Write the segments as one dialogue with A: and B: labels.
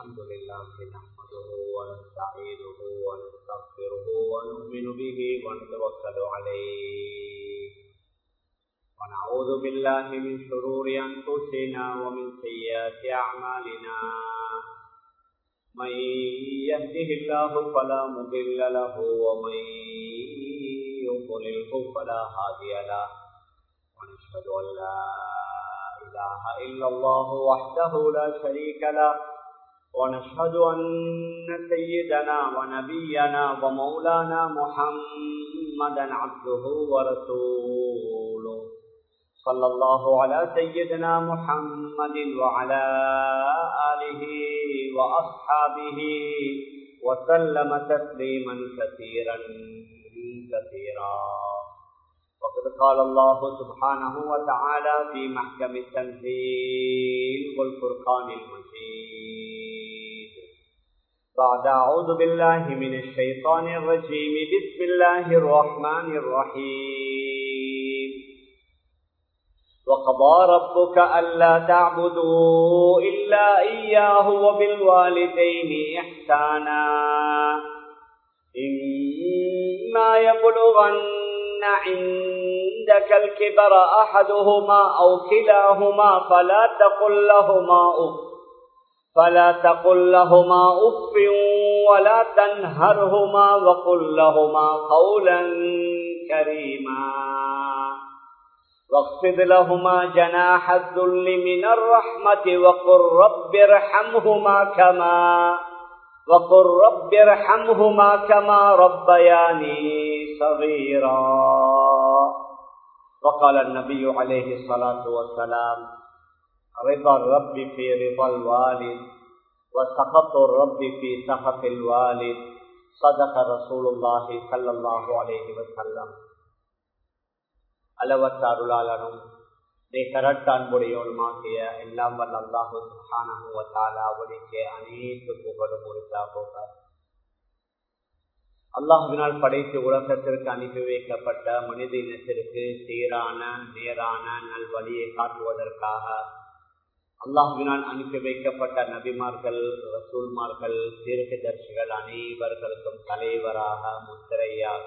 A: الحمد لله نحمده ونستعينه ونستغفره ونؤمن به ونتوكل عليه ونعوذ بالله من شرور أنفسنا ومن سيئات أعمالنا من يهده الله فلا مضل له ومن يضلله فلا هادي له ونشهد أن لا إله إلا الله وحده لا شريك له ونشهد أن سيدنا ونبينا ومولانا محمدا عبده ورسوله صلى الله على سيدنا محمد وعلى آله وأصحابه وسلم تسليما كثيرا كثيرا وقد قال الله سبحانه وتعالى في محكم التنزيل والفرقان المجيد بعد أعوذ بالله من الشيطان الرجيم بسم الله الرحمن الرحيم وقضى ربك ألا تعبدوا إلا إياه وبالوالدين إحسانا إما يبلغن عندك الكبر أحدهما أو كلاهما فلا تقل لهما أف فلا تقل لهما أف ولا تنهرهما وقل لهما قولا كريما واخفض لهما جناح الذل من الرحمة وقل رب ارحمهما كما وقل رب ارحمهما كما ربياني صغيرا وقال النبي عليه الصلاة والسلام رضا الرب في رضا الوالد وسخط الرب في سخط الوالد صدق رسول الله صلى الله عليه وسلم அளவற்ற அருளாளனும் நிகரட்ட அன்புடையவனுமாகிய எல்லாம் வல்ல அல்லாஹு சுஹானஹுவத்தாலா அவனுக்கு அனைத்து புகழும் உரித்தாகுக அல்லாஹுவினால் படைத்து உலகத்திற்கு அனுப்பி வைக்கப்பட்ட மனித இனத்திற்கு சீரான நேரான நல்வழியை காட்டுவதற்காக அல்லாஹுவினால் அனுப்பி வைக்கப்பட்ட நபிமார்கள் ரசூல்மார்கள் தீர்க்கதர்சிகள் அனைவர்களுக்கும் தலைவராக முத்திரையாக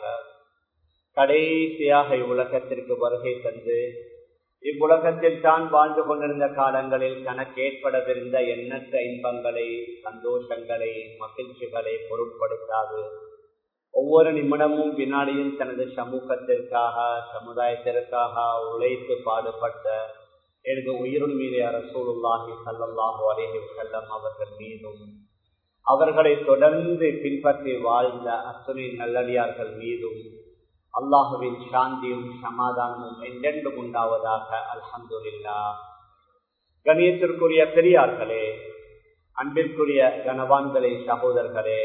A: கடைசியாக இவ்வுலகத்திற்கு வருகை தந்து இவ்வுலகத்தில் தான் வாழ்ந்து கொண்டிருந்த காலங்களில் தனக்கு ஏற்படவிருந்த எண்ணற்ற இன்பங்களை சந்தோஷங்களை மகிழ்ச்சிகளை பொருட்படுத்தாது ஒவ்வொரு நிமிடமும் வினாடியும் தனது சமூகத்திற்காக சமுதாயத்திற்காக உழைத்து பாடுபட்ட எனது உயிரின் மீது அரசூலுல்லாஹி சல்லாஹு அலேஹி செல்லம் அவர்கள் மீதும் அவர்களை தொடர்ந்து பின்பற்றி வாழ்ந்த அத்துணை நல்லடியார்கள் மீதும் அல்லாஹுவின் சாந்தியும் சமாதானமும் என்றென்றும் உண்டாவதாக அல்ஹம்துல்லா கணியத்திற்குரிய பெரியார்களே அன்பிற்குரிய கனவான்களே சகோதரர்களே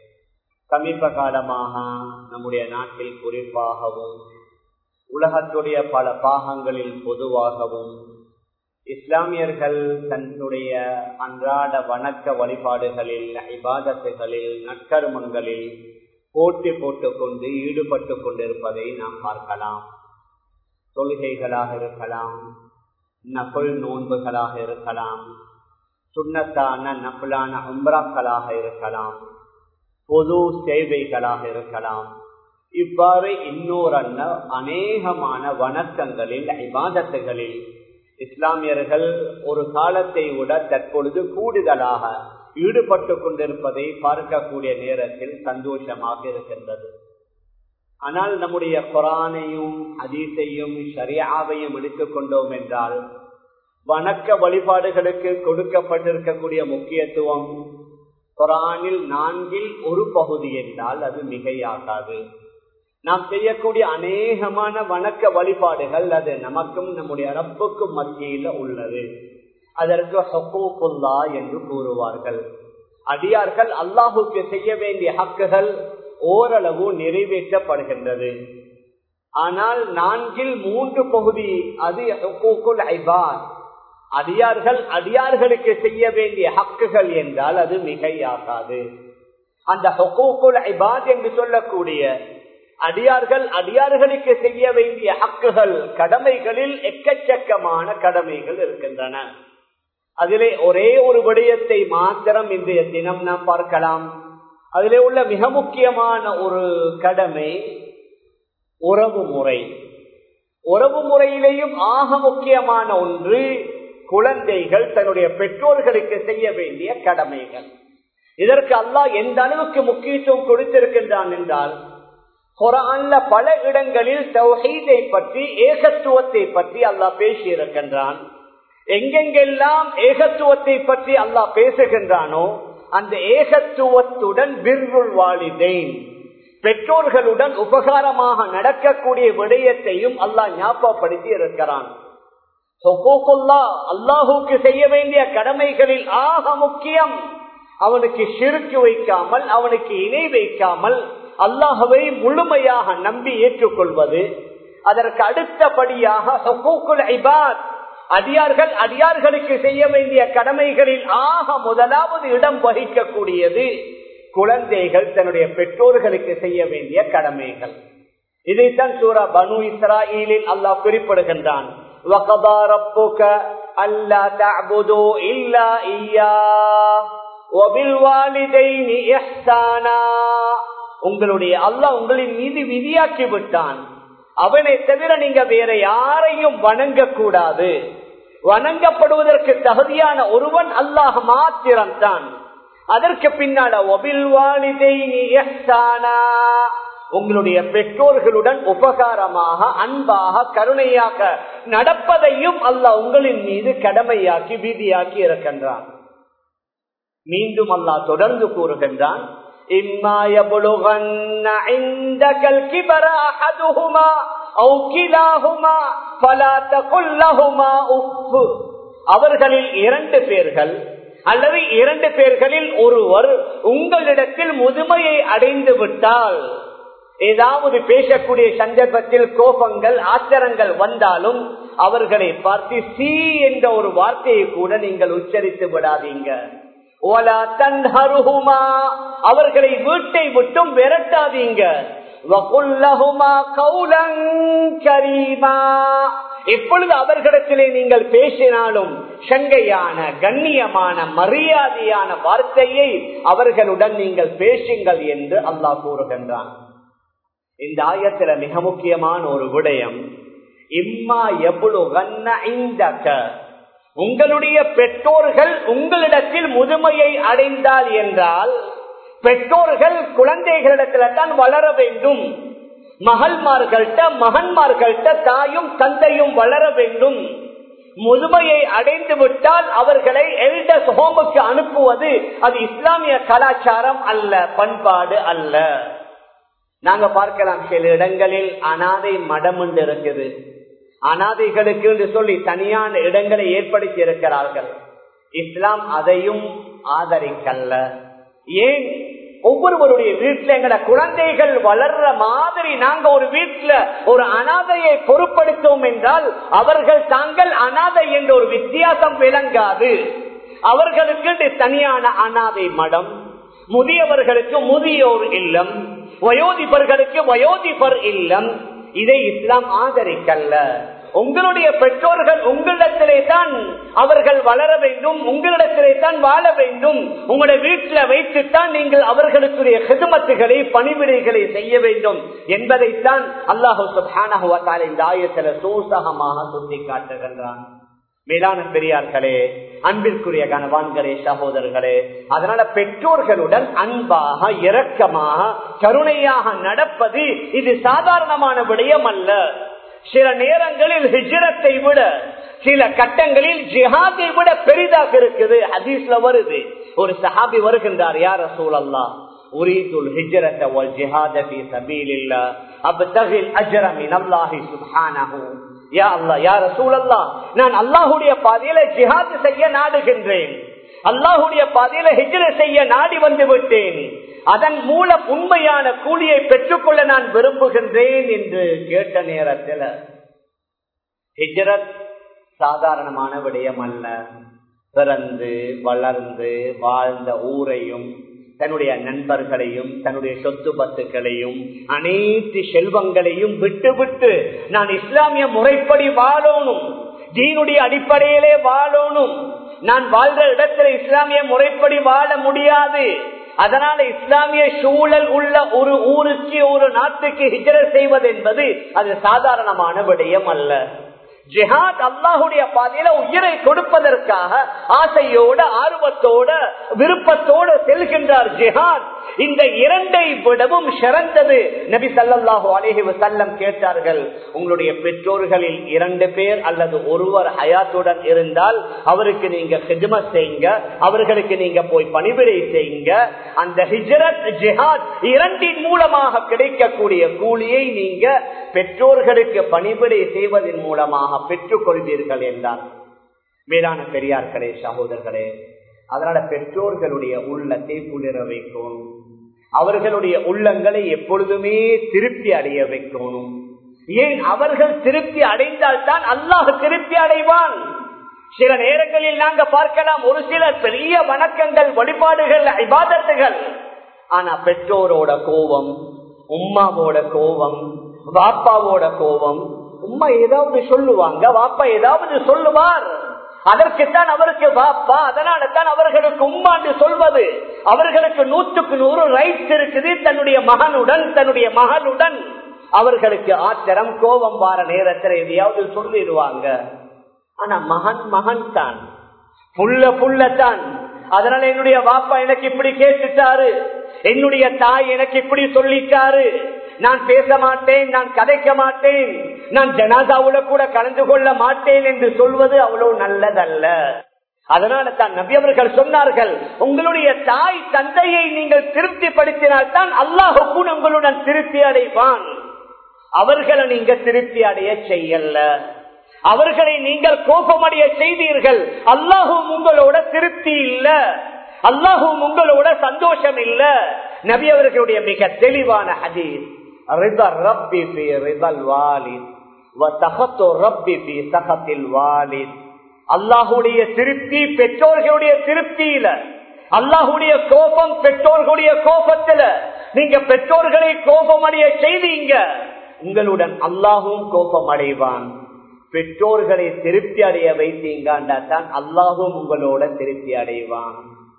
A: சமீப காலமாக நம்முடைய நாட்டில் குறிப்பாகவும் உலகத்துடைய பல பாகங்களில் பொதுவாகவும் இஸ்லாமியர்கள் தன்னுடைய அன்றாட வணக்க வழிபாடுகளில் இபாதத்துகளில் நற்கருமங்களில் போட்டி போட்டுக்கொண்டு ஈடுபட்டு கொண்டிருப்பதை நாம் பார்க்கலாம் தொழுகைகளாக இருக்கலாம் நகுல் நோன்புகளாக இருக்கலாம் சுண்ணத்தான நகுலான உம்ராக்களாக இருக்கலாம் பொது சேவைகளாக இருக்கலாம் இவ்வாறு இன்னொரு அநேகமான வணக்கங்களில் இபாதத்துகளில் இஸ்லாமியர்கள் ஒரு காலத்தை விட தற்பொழுது கூடுதலாக ஈடுபட்டு கொண்டிருப்பதை பார்க்கக்கூடிய நேரத்தில் சந்தோஷமாக இருக்கின்றது ஆனால் நம்முடைய குரானையும் அதீசையும் ஷரியாவையும் எடுத்துக்கொண்டோம் என்றால் வணக்க வழிபாடுகளுக்கு கொடுக்கப்பட்டிருக்கக்கூடிய முக்கியத்துவம் குரானில் நான்கில் ஒரு பகுதி என்றால் அது மிகையாகாது நாம் செய்யக்கூடிய அநேகமான வணக்க வழிபாடுகள் அது நமக்கும் நம்முடைய ரப்புக்கும் மத்தியில உள்ளது அதற்கு ஹக்கூக்குல்லா என்று கூறுவார்கள் அடியார்கள் அல்லாஹுக்கு செய்ய வேண்டிய ஹக்குகள் ஓரளவு நிறைவேற்றப்படுகின்றது ஆனால் நான்கில் மூன்று பகுதி அது ஹக்கூக்குல் ஐபான் அடியார்கள் அடியார்களுக்கு செய்ய வேண்டிய ஹக்குகள் என்றால் அது மிகையாகாது அந்த ஹக்கூக்குல் ஐபாத் என்று சொல்லக்கூடிய அடியார்கள் அடியார்களுக்கு செய்ய வேண்டிய ஹக்குகள் கடமைகளில் எக்கச்சக்கமான கடமைகள் இருக்கின்றன அதிலே ஒரே ஒரு விடயத்தை மாத்திரம் இன்றைய தினம் நாம் பார்க்கலாம் அதிலே உள்ள மிக முக்கியமான ஒரு கடமை உறவு முறை உறவு முறையிலேயும் ஆக முக்கியமான ஒன்று குழந்தைகள் தன்னுடைய பெற்றோர்களுக்கு செய்ய வேண்டிய கடமைகள் இதற்கு அல்லாஹ் எந்த அளவுக்கு முக்கியத்துவம் கொடுத்திருக்கின்றான் என்றால் குரான்ல பல இடங்களில் தௌஹீதை பற்றி ஏகத்துவத்தை பற்றி அல்லாஹ் பேசி இருக்கின்றான் எங்கெங்கெல்லாம் ஏகத்துவத்தை பற்றி அல்லாஹ் பேசுகின்றானோ அந்த ஏகத்துவத்துடன் விருள் வாலிதேன் பெற்றோர்களுடன் உபகாரமாக நடக்கக்கூடிய விடயத்தையும் அல்லாஹ் ஞாபகப்படுத்தி இருக்கிறான் அல்லாஹுக்கு செய்ய வேண்டிய கடமைகளில் ஆக முக்கியம் அவனுக்கு சிறுக்கு வைக்காமல் அவனுக்கு இணை வைக்காமல் அல்லாஹவை முழுமையாக நம்பி ஏற்றுக்கொள்வது அதற்கு அடுத்தபடியாக அடியார்கள் அடியார்களுக்கு செய்ய வேண்டிய கடமைகளில் ஆக முதலாவது இடம் வகிக்கக்கூடியது குழந்தைகள் தன்னுடைய பெற்றோர்களுக்கு செய்ய வேண்டிய கடமைகள் இதைத்தான் சூரா பனு இஸ்ராயிலில் அல்லாஹ் குறிப்பிடுகின்றான் உங்களுடைய அல்லாஹ் உங்களின் மீது விதியாக்கி விட்டான் அவனை தவிர நீங்க வேற யாரையும் வணங்க கூடாது வணங்கப்படுவதற்கு தகுதியான ஒருவன் அல்லாஹ் மாத்திரம்தான் அதற்கு பின்னால உங்களுடைய பெற்றோர்களுடன் உபகாரமாக அன்பாக கருணையாக நடப்பதையும் அல்லாஹ் உங்களின் மீது கடமையாக்கி விதியாக்கி இருக்கின்றான் மீண்டும் அல்லாஹ் தொடர்ந்து கூறுகின்றான் إما يبلغن عندك الكبر أحدهما أو كلاهما فلا تقل لهما أف அவர்களில் இரண்டு பேர்கள் அல்லது இரண்டு பேர்களில் ஒருவர் உங்களிடத்தில் முதுமையை அடைந்து விட்டால் ஏதாவது பேசக்கூடிய சந்தர்ப்பத்தில் கோபங்கள் ஆச்சரங்கள் வந்தாலும் அவர்களை பார்த்து சி என்ற ஒரு வார்த்தையை கூட நீங்கள் உச்சரித்து விடாதீங்க அவர்களை வீட்டை விட்டும் விரட்டாதீங்க எப்பொழுது அவர்களிடத்திலே நீங்கள் பேசினாலும் சங்கையான கண்ணியமான மரியாதையான வார்த்தையை அவர்களுடன் நீங்கள் பேசுங்கள் என்று அல்லாஹ் கூறுகின்றான் இந்த ஆயத்துல மிக முக்கியமான ஒரு விடயம் இம்மா எவ்வளவு உங்களுடைய பெற்றோர்கள் உங்களிடத்தில் முதுமையை அடைந்தால் என்றால் பெற்றோர்கள் குழந்தைகளிடத்துல தான் வளர வேண்டும் மகள்மார்கள்ட்ட மகன்மார்கள்ட்ட தாயும் தந்தையும் வளர வேண்டும் முதுமையை அடைந்து விட்டால் அவர்களை எல்டர்ஸ் ஹோமுக்கு அனுப்புவது அது இஸ்லாமிய கலாச்சாரம் அல்ல பண்பாடு அல்ல நாங்க பார்க்கலாம் சில இடங்களில் அனாதை மடம் என்று இருக்குது அனாதைகளுக்கு என்று சொல்லி தனியான இடங்களை ஏற்படுத்தி இருக்கிறார்கள் இஸ்லாம் அதையும் ஆதரிக்கல்ல ஏன் ஒவ்வொருவருடைய வீட்டுல எங்கட குழந்தைகள் வளர்ற மாதிரி நாங்க ஒரு வீட்டுல ஒரு அனாதையை பொருட்படுத்தோம் என்றால் அவர்கள் தாங்கள் அனாதை என்ற ஒரு வித்தியாசம் விளங்காது அவர்களுக்கு தனியான அனாதை மடம் முதியவர்களுக்கு முதியோர் இல்லம் வயோதிபர்களுக்கு வயோதிபர் இல்லம் இதை இஸ்லாம் ஆதரிக்கல்ல உங்களுடைய பெற்றோர்கள் உங்களிடத்திலே தான் அவர்கள் வளர வேண்டும் உங்களிடத்திலே தான் வாழ வேண்டும் உங்களுடைய வீட்டில் வைத்துத்தான் நீங்கள் அவர்களுக்குரிய ஹிதுமத்துகளை பணிவிடைகளை செய்ய வேண்டும் என்பதைத்தான் அல்லாஹு இந்த ஆயத்தில் சோசகமாக சுட்டி காட்டுகின்றான் மேலான பெரியார்களே அன்பிற்குரிய கனவான்களே சகோதரர்களே அதனால பெற்றோர்களுடன் அன்பாக இரக்கமாக கருணையாக நடப்பது இது சாதாரணமான விடயம் அல்ல சில நேரங்களில் ஹிஜரத்தை விட சில கட்டங்களில் ஜிஹாதை விட பெரிதாக இருக்குது ஹதீஸ்ல வருது ஒரு சஹாபி வருகின்றார் யார சூழல்லா உரீதுல் ஹிஜரத்தை வல் ஜிஹாத ஃபீ சபீலில்லாஹ் அப்தகில் அஜ்ர மின் அல்லாஹி சுப்ஹானஹு யா அல்லாஹ் யா ரசூலல்லாஹ் நான் அல்லாஹ்வுடைய பாதையில ஜிஹாத் செய்ய நாடுகின்றேன் அல்லாஹுடைய பாதையில ஹிஜ்ர செய்ய நாடி வந்து விட்டேன் அதன் மூலம் உண்மையான கூலியை பெற்றுக்கொள்ள நான் விரும்புகின்றேன் என்று கேட்ட நேரத்தில் ஹிஜ்ரத் சாதாரணமான விடயம் அல்ல பிறந்து வளர்ந்து வாழ்ந்த ஊரையும் தன்னுடைய நண்பர்களையும் தன்னுடைய சொத்து பத்துக்களையும் அனைத்து செல்வங்களையும் விட்டு விட்டு நான் இஸ்லாமிய முறைப்படி வாழணும் தீனுடைய அடிப்படையிலே வாழணும் நான் வாழ்ற இடத்துல இஸ்லாமிய முறைப்படி வாழ முடியாது அதனால இஸ்லாமிய சூழல் உள்ள ஒரு ஊருக்கு ஒரு நாட்டுக்கு ஹிஜர செய்வது என்பது அது சாதாரணமான விடயம் அல்ல ஜிஹாத் அல்லாஹுடைய பாதையில உயிரை கொடுப்பதற்காக ஆசையோட ஆர்வத்தோட விருப்பத்தோட செல்கின்றார் ஜிஹாத் இந்த இரண்டை விடவும் சிறந்தது நபி சல்லாஹூ அலேஹி வசல்லம் கேட்டார்கள் உங்களுடைய பெற்றோர்களில் இரண்டு பேர் அல்லது ஒருவர் ஹயாத்துடன் இருந்தால் அவருக்கு நீங்க ஹிஜ்மத் செய்யுங்க அவர்களுக்கு நீங்க போய் பணிவிடை செய்யுங்க அந்த ஹிஜரத் ஜிஹாத் இரண்டின் மூலமாக கிடைக்கக்கூடிய கூலியை நீங்க பெற்றோர்களுக்கு பணிவிடை செய்வதன் மூலமாக பெற்றுக் கொள்வீர்கள் என்றார் மேலான பெரியார்களே சகோதரர்களே அதனால பெற்றோர்களுடைய உள்ளத்தை குளிர வைக்கணும் அவர்களுடைய உள்ளங்களை எப்பொழுதுமே திருப்தி அடைய வைக்கணும் ஏன் அவர்கள் திருப்தி அடைந்தால் தான் அல்லாஹ் திருப்தி அடைவான் சில நேரங்களில் நாங்க பார்க்கலாம் ஒரு சில பெரிய வணக்கங்கள் வழிபாடுகள் இபாதத்துகள் ஆனா பெற்றோரோட கோபம் உம்மாவோட கோபம் வாப்பாவோட கோபம் உம்மா ஏதாவது சொல்லுவாங்க வாப்பா ஏதாவது சொல்லுவார் அதற்குத்தான் அவருக்கு வாப்பா அதனால தான் அவர்களுக்கு உம்மாண்டு சொல்வது அவர்களுக்கு நூற்றுக்கு நூறு ரைட்ஸ் இருக்குது தன்னுடைய மகனுடன் தன்னுடைய மகளுடன் அவர்களுக்கு ஆத்திரம் கோபம் வார நேரத்தில் எதையாவது சொல்லிடுவாங்க ஆனா மகன் மகன் தான் புள்ள புள்ளத்தான் அதனால என்னுடைய வாப்பா எனக்கு இப்படி கேட்டுட்டாரு என்னுடைய தாய் எனக்கு இப்படி சொல்லிட்டாரு நான் பேச மாட்டேன் நான் கதைக்க மாட்டேன் நான் ஜனாதாவுல கூட கலந்து கொள்ள மாட்டேன் என்று சொல்வது அவ்வளவு நல்லதல்ல அதனால தான் நபி அவர்கள் சொன்னார்கள் உங்களுடைய தாய் தந்தையை நீங்கள் திருப்திப்படுத்தினால் தான் அல்லாஹ் கூட உங்களுடன் திருப்தி அடைவான் அவர்களை நீங்க திருப்தி அடைய செய்யல அவர்களை நீங்கள் கோபமடைய செய்தீர்கள் அல்லாஹும் உங்களோட திருப்தி இல்ல அல்லாஹும் உங்களோட சந்தோஷம் இல்ல நபி அவர்களுடைய மிக தெளிவான ஹதீஸ் ரப்பி அல்லாஹுடைய திருப்தி பெற்றோர்களுடைய திருப்தியில அல்லாஹுடைய கோபம் பெற்றோர்களுடைய கோபத்துல நீங்க பெற்றோர்களை கோபமடைய செய்தீங்க உங்களுடன் அல்லாஹும் கோபம் அடைவான் பெற்றோர்களை திருப்தி அடைய வைத்தீங்கண்டா தான் அல்லாஹும் உங்களோட திருப்தி அடைவான்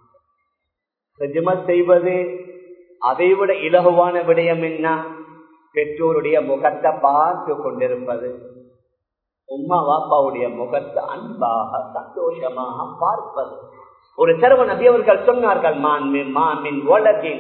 A: செய்வது அதை விட இலகுவான விடயம் என்ன பெற்றோருடைய முகத்தை பார்த்து கொண்டிருப்பது உம்மா வாப்பாவுடைய முகத்தை அன்பாக சந்தோஷமாக பார்ப்பது ஒரு சர்வ நபி அவர்கள் சொன்னார்கள் மான்மின் மாமின் உலகின்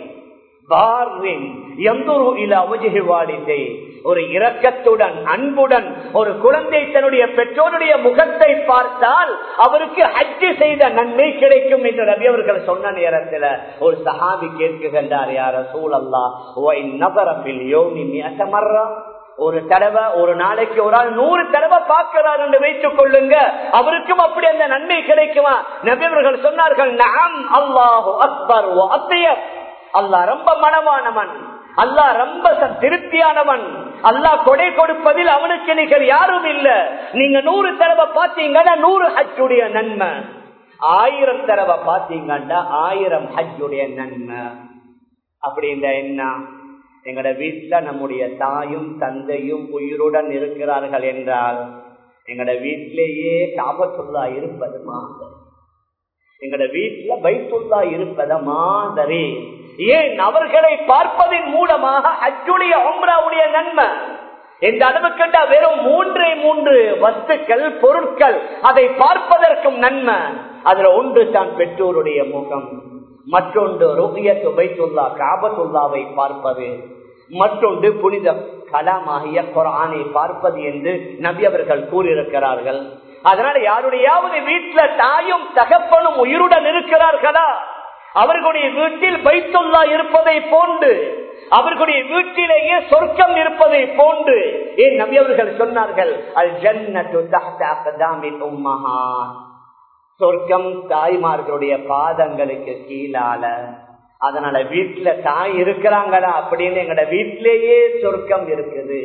A: ஒரு இரக்கத்துடன் அன்புடன் ஒரு குழந்தை தன்னுடைய பெற்றோருடைய முகத்தை பார்த்தால் அவருக்கு ஹஜ்ஜு செய்த நன்மை கிடைக்கும் என்று ரவி அவர்கள் சொன்ன நேரத்தில் ஒரு சஹாபி கேட்குகின்றார் யார சூழல்லா நபரப்பில் யோனி அசமர்றா ஒரு தடவை ஒரு நாளைக்கு ஒரு ஆள் நூறு தடவை பார்க்கிறார் என்று வைத்துக் கொள்ளுங்க அவருக்கும் அப்படி அந்த நன்மை கிடைக்குமா நபியவர்கள் சொன்னார்கள் நாம் அல்லாஹு அக்பர் அல்லா ரொம்ப மனமானவன் அல்லா ரொம்ப திருப்தியானவன் அல்லா கொடை கொடுப்பதில் அவனுக்கு நிகர் யாரும் இல்ல நீங்க நூறு தடவை பார்த்தீங்கன்னா நூறு ஹஜ்ஜுடைய நன்மை ஆயிரம் தடவை பார்த்தீங்கன்னா ஆயிரம் ஹஜ்ஜுடைய நன்மை அப்படின்ற என்ன எங்கட வீட்டுல நம்முடைய தாயும் தந்தையும் உயிருடன் இருக்கிறார்கள் என்றால் எங்கட வீட்டிலேயே காபத்துள்ளா இருப்பது மாதிரி எங்கட வீட்டுல பைத்துள்ளா இருப்பத மாதிரி ஏன் அவர்களை பார்ப்பதன் மூலமாக அச்சுடைய உம்ராவுடைய நன்மை எந்த அளவுக்கு வெறும் மூன்றே மூன்று வஸ்துக்கள் பொருட்கள் அதை பார்ப்பதற்கும் நன்மை அதுல ஒன்று தான் பெற்றோருடைய முகம் மற்றொன்று ருகியத்து பைத்துல்லா காபத்துல்லாவை பார்ப்பது மற்றொன்று புனித கலாமாகிய குரானை பார்ப்பது என்று நபி அவர்கள் கூறியிருக்கிறார்கள் அதனால யாருடையாவது வீட்டுல தாயும் தகப்பனும் உயிருடன் இருக்கிறார்களா அவர்களுடைய வீட்டில் பைத்துல்லா இருப்பதை போன்று அவர்களுடைய வீட்டிலேயே சொர்க்கம் இருப்பதை போன்று ஏன் நபி அவர்கள் சொன்னார்கள் அல் ஜன்னத்து உம்மஹா சொர்க்கம் தாய்மார்களுடைய பாதங்களுக்கு கீழால அதனால வீட்டுல தாய் இருக்கிறாங்களா அப்படின்னு எங்கட வீட்டிலேயே சொர்க்கம் இருக்குது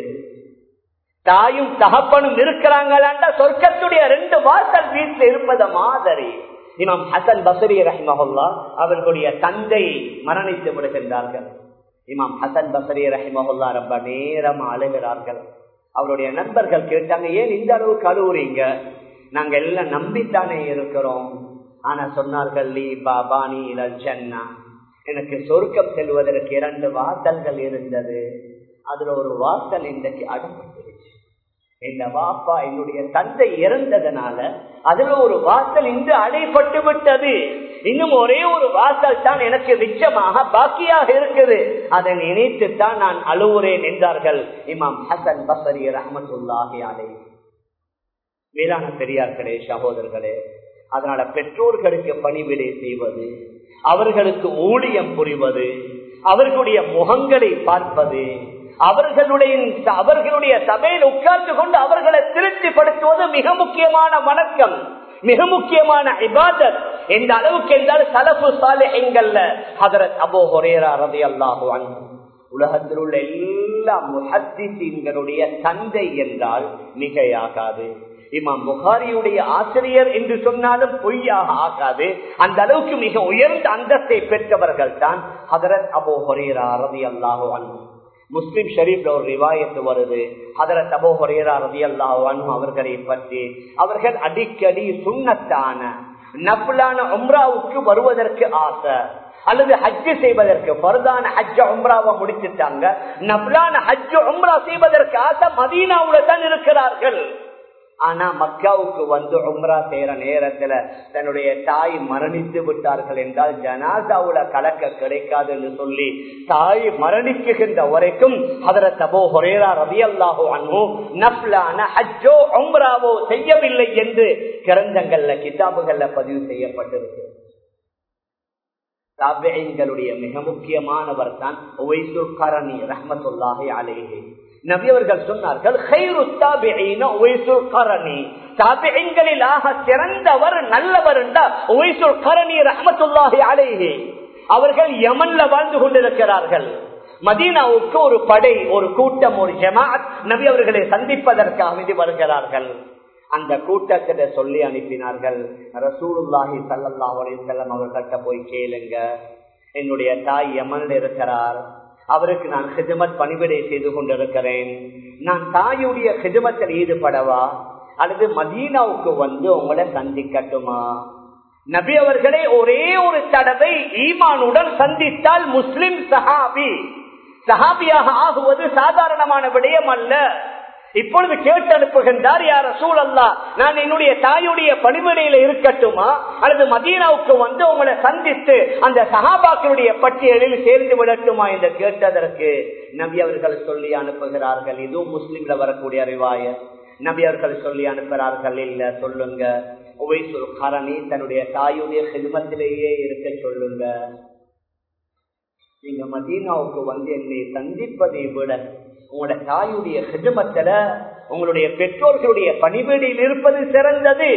A: தாயும் தகப்பனும் இருக்கிறாங்களாண்டா சொர்க்கத்துடைய ரெண்டு வாசல் வீட்டில் இருப்பத மாதிரி இமாம் ஹசன் பசரி ரஹிமஹுல்லா அவர்களுடைய தந்தை மரணித்து விடுகின்றார்கள் இமாம் ஹசன் பசரி ரஹிமஹுல்லா ரொம்ப நேரம் அழுகிறார்கள் அவருடைய நண்பர்கள் கேட்டாங்க ஏன் இந்த அளவுக்கு அழுவுறீங்க நாங்க எல்லாம் நம்பித்தானே இருக்கிறோம் ஆனா சொன்னார்கள் லீ பாபானி இலல் ஜன்னா எனக்கு சொர்க்கம் செல்வதற்கு இரண்டு வாசல்கள் இருந்தது அதுல ஒரு வாசல் இன்றைக்கு அடப்பட்டுருச்சு இந்த வாப்பா என்னுடைய தந்தை இறந்ததுனால அதுல ஒரு வாசல் இன்று அடைப்பட்டு விட்டது இன்னும் ஒரே ஒரு வாசல் தான் எனக்கு நிச்சயமாக பாக்கியாக இருக்குது அதை நினைத்துத்தான் நான் அழுவுறேன் என்றார்கள் இமாம் ஹசன் பசரி ரஹமத்துல்லாஹி அலை மேலான பெரியார்களே சகோதரர்களே அதனால பெற்றோர்களுக்கு பணிவிடை செய்வது அவர்களுக்கு ஊழியம் புரிவது அவர்களுடைய முகங்களை பார்ப்பது அவர்களுடைய அவர்களுடைய சபையில் உட்கார்ந்து கொண்டு அவர்களை திருப்திப்படுத்துவது மிக முக்கியமான வணக்கம் மிக முக்கியமான இபாதத் எந்த அளவுக்கு என்றால் சலப்பு சாலைகள்ல ஹதரத் அபோ ஹொரேரா ரதி அல்லாஹு உலகத்தில் உள்ள எல்லா முஹத்திசீன்களுடைய தந்தை என்றால் மிகையாகாது இமாம் புகாரியுடைய ஆசிரியர் என்று சொன்னாலும் பொய்யாக ஆகாது அந்த அளவுக்கு மிக உயர்ந்த அந்தத்தை பெற்றவர்கள் தான் ஹதரத் அபோ ஹொரேரா ரதி அல்லாஹு அன்பு முஸ்லிம் ஷரீப்ல ஒரு ரிவாயத்து வருது ஹதரத் அபோ ஹொரேரா ரதி அல்லாஹு அன்பு அவர்களை பற்றி அவர்கள் அடிக்கடி சுண்ணத்தான நப்லான உம்ராவுக்கு வருவதற்கு ஆசை அல்லது ஹஜ்ஜு செய்வதற்கு பருதான ஹஜ்ஜ உம்ராவை முடிச்சுட்டாங்க நப்லான ஹஜ்ஜு உம்ரா செய்வதற்கு ஆசை மதீனாவுல தான் இருக்கிறார்கள் ஆனா மக்காவுக்கு வந்து உம்ரா செய்யற நேரத்துல தன்னுடைய தாய் மரணித்து விட்டார்கள் என்றால் ஜனாசாவுல கலக்க கிடைக்காது என்று சொல்லி தாய் மரணிக்குகின்ற வரைக்கும் அதர தபோ ஹொரேரா ரவி அல்லாஹோ அன்போ நப்லான ஹஜ்ஜோ உம்ராவோ செய்யவில்லை என்று கிரந்தங்கள்ல கிதாபுகள்ல பதிவு செய்யப்பட்டிருக்கு தாபியங்களுடைய மிக முக்கியமானவர் தான் ஒய்சுல்கரணி ரஹமத்துல்லாஹி அலேஹே நபியவர்கள் சொன்னார்கள் சிறந்தவர் நல்லவர் அவர்கள் யமன்ல வாழ்ந்து கொண்டிருக்கிறார்கள் மதீனாவுக்கு ஒரு படை ஒரு கூட்டம் ஒரு ஜமாத் நபி அவர்களை சந்திப்பதற்காக வருகிறார்கள் அந்த கூட்டத்திட்ட சொல்லி அனுப்பினார்கள் ரசூலுல்லாஹி சல்லாஹ் செல்லம் அவர்கிட்ட போய் கேளுங்க என்னுடைய தாய் யமன்ல இருக்கிறார் அவருக்கு நான் ஹிஜமத் பணிவிடை செய்து கொண்டிருக்கிறேன் நான் தாயுடைய ஹிஜமத்தில் ஈடுபடவா அல்லது மதீனாவுக்கு வந்து உங்களை சந்திக்கட்டுமா நபி அவர்களை ஒரே ஒரு தடவை ஈமானுடன் சந்தித்தால் முஸ்லிம் சஹாபி சஹாபியாக ஆகுவது சாதாரணமான விடயம் அல்ல இப்பொழுது கேட்டு அனுப்புகின்றார் யார சூழல்லா நான் என்னுடைய தாயுடைய பணிவிடையில இருக்கட்டுமா அல்லது மதீனாவுக்கு வந்து உங்களை சந்தித்து அந்த சகாபாக்களுடைய பட்டியலில் சேர்ந்து விடட்டுமா என்று கேட்டதற்கு நபி அவர்கள் சொல்லி அனுப்புகிறார்கள் இதுவும் முஸ்லிம்ல வரக்கூடிய அறிவாய நபி அவர்கள் சொல்லி அனுப்புகிறார்கள் இல்ல சொல்லுங்க உவைசுல் கரணி தன்னுடைய தாயுடைய சிறுமத்திலேயே இருக்க சொல்லுங்க நீங்க மதீனாவுக்கு வந்து என்னை சந்திப்பதை விட உங்களோட தாயுடைய ஹிஜமத்துல உங்களுடைய பெற்றோர்களுடைய பணிவீடியில் இருப்பது சிறந்தது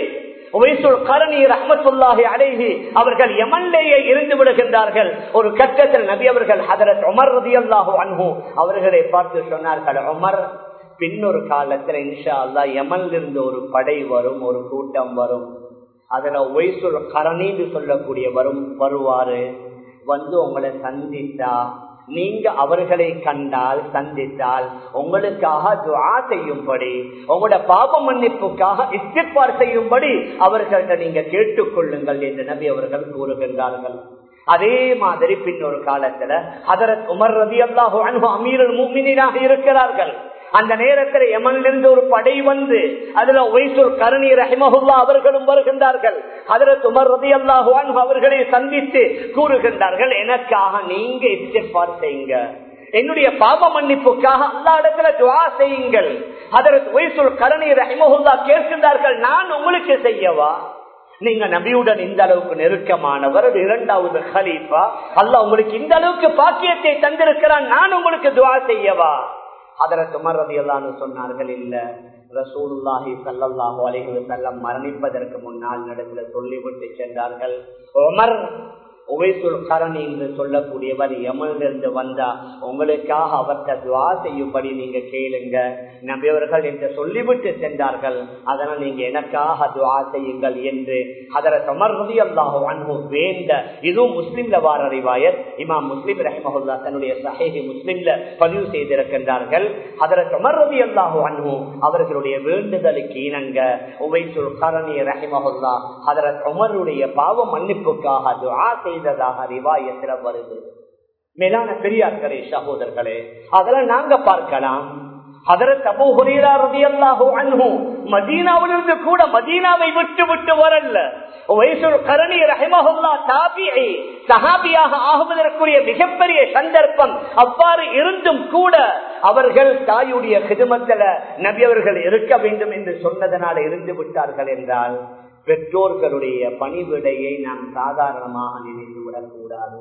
A: அவர்கள் யமன்லேயே இருந்து விடுகின்றார்கள் ஒரு கட்டத்தில் நபி அவர்கள் ஹதரத் உமர் ரதி அல்லாஹூ அன்பு அவர்களை பார்த்து சொன்னார்கள் உமர் பின்னொரு காலத்துல இன்ஷா அல்லா யமன்ல இருந்து ஒரு படை வரும் ஒரு கூட்டம் வரும் அதுல ஒய்சுல் கரணின்னு சொல்லக்கூடிய வரும் வருவாரு வந்து உங்களை சந்தித்தா நீங்க அவர்களை கண்டால் சந்தித்தால் உங்களுக்காக துவா செய்யும்படி உங்களோட பாப மன்னிப்புக்காக இஸ்திப்பார் செய்யும்படி அவர்கள்ட்ட நீங்க கேட்டுக்கொள்ளுங்கள் என்று நபி அவர்கள் கூறுகின்றார்கள் அதே மாதிரி பின்னொரு காலத்துல ஹதரத் உமர் ரதி அல்லாஹு அன்பு அமீரல் மூமினாக இருக்கிறார்கள் அந்த நேரத்தில் எமனிலிருந்து ஒரு படை வந்து அதுல ஒய்சூர் கருணி ரஹிமஹுல்லா அவர்களும் வருகின்றார்கள் அதில் துமர் ரதி அல்லாஹு அவர்களை சந்தித்து கூறுகின்றார்கள் எனக்காக நீங்க இஸ்திஃபார் செய்யுங்க என்னுடைய பாப மன்னிப்புக்காக அல்லா இடத்துல துவா செய்யுங்கள் அதற்கு ஒய்சூர் கருணி ரஹிமஹுல்லா கேட்கின்றார்கள் நான் உங்களுக்கு செய்யவா நீங்க நபியுடன் இந்த அளவுக்கு நெருக்கமானவர் இரண்டாவது ஹலீஃபா அல்ல உங்களுக்கு இந்த அளவுக்கு பாக்கியத்தை தந்திருக்கிறான் நான் உங்களுக்கு துவா செய்யவா அதற்கு மறதி எல்லான்னு சொன்னார்கள் இல்ல ரசூலுல்லாஹி சல்லாஹு அலைஹி செல்லம் மரணிப்பதற்கு முன்னால் நடத்துல சொல்லிவிட்டு சென்றார்கள் உமர் உவைசுல் கரணி என்று சொல்லக்கூடியவர் எமனிலிருந்து வந்தா உங்களுக்காக அவர்கிட்ட துவா செய்யும்படி நீங்க கேளுங்க நம்பியவர்கள் என்று சொல்லிவிட்டு சென்றார்கள் அதனால் நீங்க எனக்காக துவா செய்யுங்கள் என்று அதர சமர்மதி அல்லாஹ் அன்பு வேண்ட இதுவும் முஸ்லிம்ல வார அறிவாயர் இமாம் முஸ்லிம் ரஹமஹுல்லா தன்னுடைய சஹேஹி முஸ்லிம்ல பதிவு செய்திருக்கின்றார்கள் அதர சமர்மதி அல்லாஹு அன்பு அவர்களுடைய வேண்டுதலுக்கு இணங்க உவைசுல் கரணி ரஹிமஹுல்லா அதர உமருடைய பாவ மன்னிப்புக்காக துவா செய்ததாக ரிவாயத்தில் வருது மேலான பெரியார்களே சகோதரர்களே அதெல்லாம் நாங்க பார்க்கலாம் மதீனாவிலிருந்து கூட மதீனாவை விட்டு விட்டு வரல கரணி ரஹிமஹுல்லா தாபியை சஹாபியாக ஆகுவதற்குரிய மிகப்பெரிய சந்தர்ப்பம் அவ்வாறு இருந்தும் கூட அவர்கள் தாயுடைய கிதுமத்தில் நபி அவர்கள் இருக்க வேண்டும் என்று சொன்னதனால் இருந்து விட்டார்கள் என்றால் பெற்றோர்களுடைய பணிவிடையை நாம் சாதாரணமாக நினைத்து விடக்கூடாது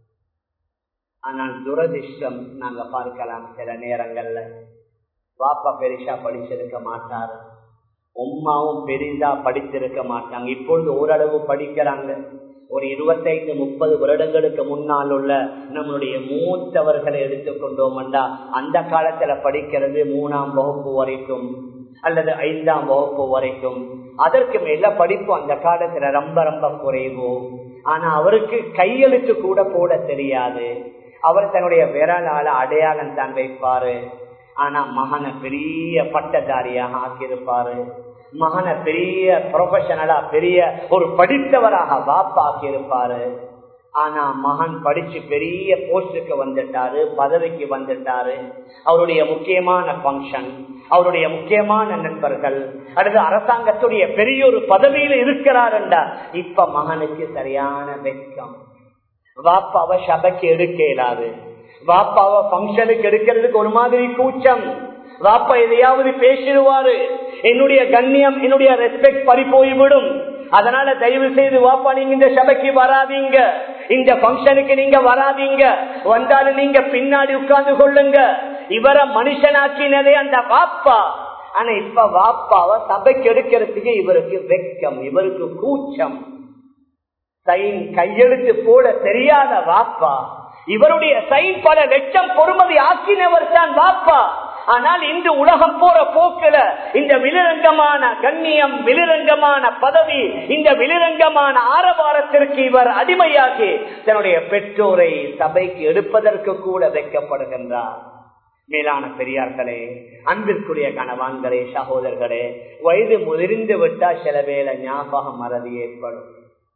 A: ஆனால் துரதிர்ஷ்டம் நாங்க பார்க்கலாம் சில நேரங்கள்ல பாப்பா பெரிசா படிச்சிருக்க மாட்டாரு உம்மாவும் பெரிதா படித்திருக்க மாட்டாங்க இப்பொழுது ஓரளவு படிக்கிறாங்க ஒரு இருபத்தைந்து முப்பது வருடங்களுக்கு முன்னால் உள்ள நம்மளுடைய மூத்தவர்களை எடுத்துக்கொண்டோம்டா அந்த காலத்துல படிக்கிறது மூணாம் வகுப்பு வரைக்கும் அல்லது ஐந்தாம் வகுப்பு வரைக்கும் அதற்கு மேல படிப்பு அந்த காலத்துல ரொம்ப ரொம்ப குறைவு ஆனா அவருக்கு கையெழுத்து கூட போட தெரியாது அவர் தன்னுடைய விரலால அடையாளம் தான் வைப்பாரு ஆனா மகனை பெரிய பட்டதாரியாக ஆக்கியிருப்பாரு மகனை பெரிய ப்ரொஃபஷனலா பெரிய ஒரு படித்தவராக வாப்பா ஆக்கியிருப்பாரு ஆனா மகன் படிச்சு பெரிய போஸ்டுக்கு வந்துட்டாரு பதவிக்கு வந்துட்டாரு அவருடைய முக்கியமான பங்கன் அவருடைய முக்கியமான நண்பர்கள் அல்லது அரசாங்கத்துடைய பெரிய ஒரு பதவியில இருக்கிறாருண்டா இப்ப மகனுக்கு சரியான வெக்கம் வாப்பாவை சபைக்கு எடுக்க இயலாது வாப்பாவை பங்கனுக்கு எடுக்கிறதுக்கு ஒரு மாதிரி கூச்சம் வாப்பா எதையாவது பேசிடுவாரு என்னுடைய கண்ணியம் என்னுடைய ரெஸ்பெக்ட் பறி போய்விடும் அதனால தயவு செய்து வாப்பா நீங்க இந்த சபைக்கு வராதீங்க இந்த பங்கனுக்கு நீங்க வராதீங்க வந்தாலும் நீங்க பின்னாடி உட்கார்ந்து கொள்ளுங்க இவரை மனுஷனாக்கினதே அந்த வாப்பா ஆனா இப்ப வாப்பாவை சபைக்கு எடுக்கிறதுக்கு இவருக்கு வெக்கம் இவருக்கு கூச்சம் சைன் கையெழுத்து போட தெரியாத வாப்பா இவருடைய சைன் பல லட்சம் பொறுமதி ஆக்கினவர் தான் வாப்பா ஆனால் இந்த உலகம் போற போக்குல இந்த விலிரங்கமான கண்ணியம் விலிரங்கமான பதவி இந்த விலிரங்கமான ஆரவாரத்திற்கு இவர் அடிமையாகி தன்னுடைய பெற்றோரை சபைக்கு எடுப்பதற்கு கூட வைக்கப்படுகின்றார் மேலான பெரியார்களே அன்பிற்குரிய கணவான்களே சகோதரர்களே வயது முதிர்ந்து விட்டா சில வேலை ஞாபகம் மறதி ஏற்படும்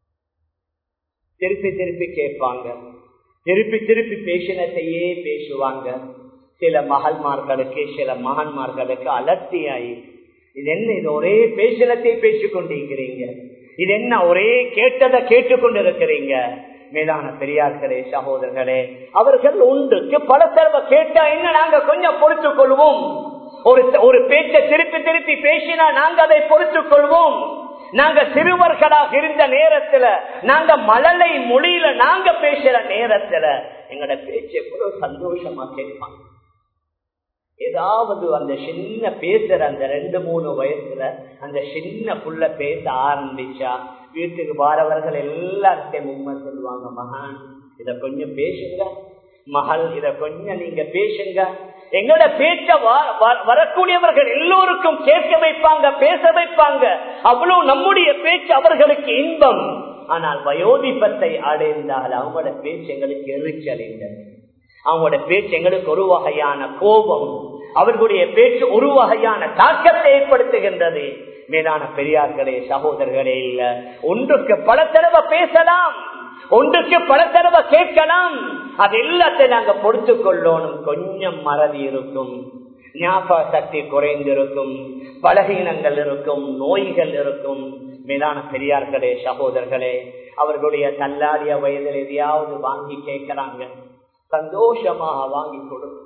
A: திருப்பி திருப்பி கேட்பாங்க திருப்பி திருப்பி பேசினத்தையே பேசுவாங்க சில மகள்மார்களுக்கு சில மகன்மார்களுக்கு அலர்த்தியாயி இது என்ன இது ஒரே பேசினத்தை பேசிக் கொண்டிருக்கிறீங்க இது என்ன ஒரே கேட்டதை கேட்டுக்கொண்டிருக்கிறீங்க மேலான பெரியார்களே சகோதரர்களே அவர்கள் ஒன்றுக்கு பல தடவை கேட்டா என்ன நாங்க கொஞ்சம் பொறுத்துக் கொள்வோம் ஒரு ஒரு பேச்சை திருப்பி திருப்பி பேசினா நாங்க அதை பொறுத்துக் கொள்வோம் நாங்க சிறுவர்களாக இருந்த நேரத்துல நாங்க மழலை மொழியில நாங்க பேசுற நேரத்துல எங்கட பேச்சு எவ்வளவு சந்தோஷமா கேட்பாங்க ஏதாவது அந்த சின்ன பேசுற அந்த ரெண்டு மூணு வயசுல அந்த சின்ன புள்ள பேச ஆரம்பிச்சா வீட்டுக்கு வாரவர்கள் எல்லாத்தையும் உண்மை சொல்லுவாங்க மகான் இத கொஞ்சம் பேசுங்க மகள் இத கொஞ்சம் நீங்க பேசுங்க எங்களோட பேச்ச வரக்கூடியவர்கள் எல்லோருக்கும் கேட்க வைப்பாங்க பேச வைப்பாங்க அவ்வளவு நம்முடைய பேச்சு அவர்களுக்கு இன்பம் ஆனால் வயோதிபத்தை அடைந்தால் அவங்களோட பேச்சு எங்களுக்கு எரிச்சல் அவங்களோட பேச்சு எங்களுக்கு ஒரு வகையான கோபம் அவர்களுடைய பேச்சு ஒரு வகையான தாக்கத்தை ஏற்படுத்துகின்றது மேலான பெரியார்களே சகோதரர்களே இல்ல ஒன்றுக்கு பல தடவை பேசலாம் ஒன்றுக்கு பல தடவை கேட்கலாம் அது எல்லாத்தையும் நாங்க பொறுத்து கொள்ளணும் கொஞ்சம் மறதி இருக்கும் ஞாபக சக்தி குறைந்திருக்கும் பலகீனங்கள் இருக்கும் நோய்கள் இருக்கும் மேலான பெரியார்களே சகோதரர்களே அவர்களுடைய தள்ளாடிய வயதில் எதையாவது வாங்கி கேட்கிறாங்க சந்தோஷமாக வாங்கி கொடுக்கும்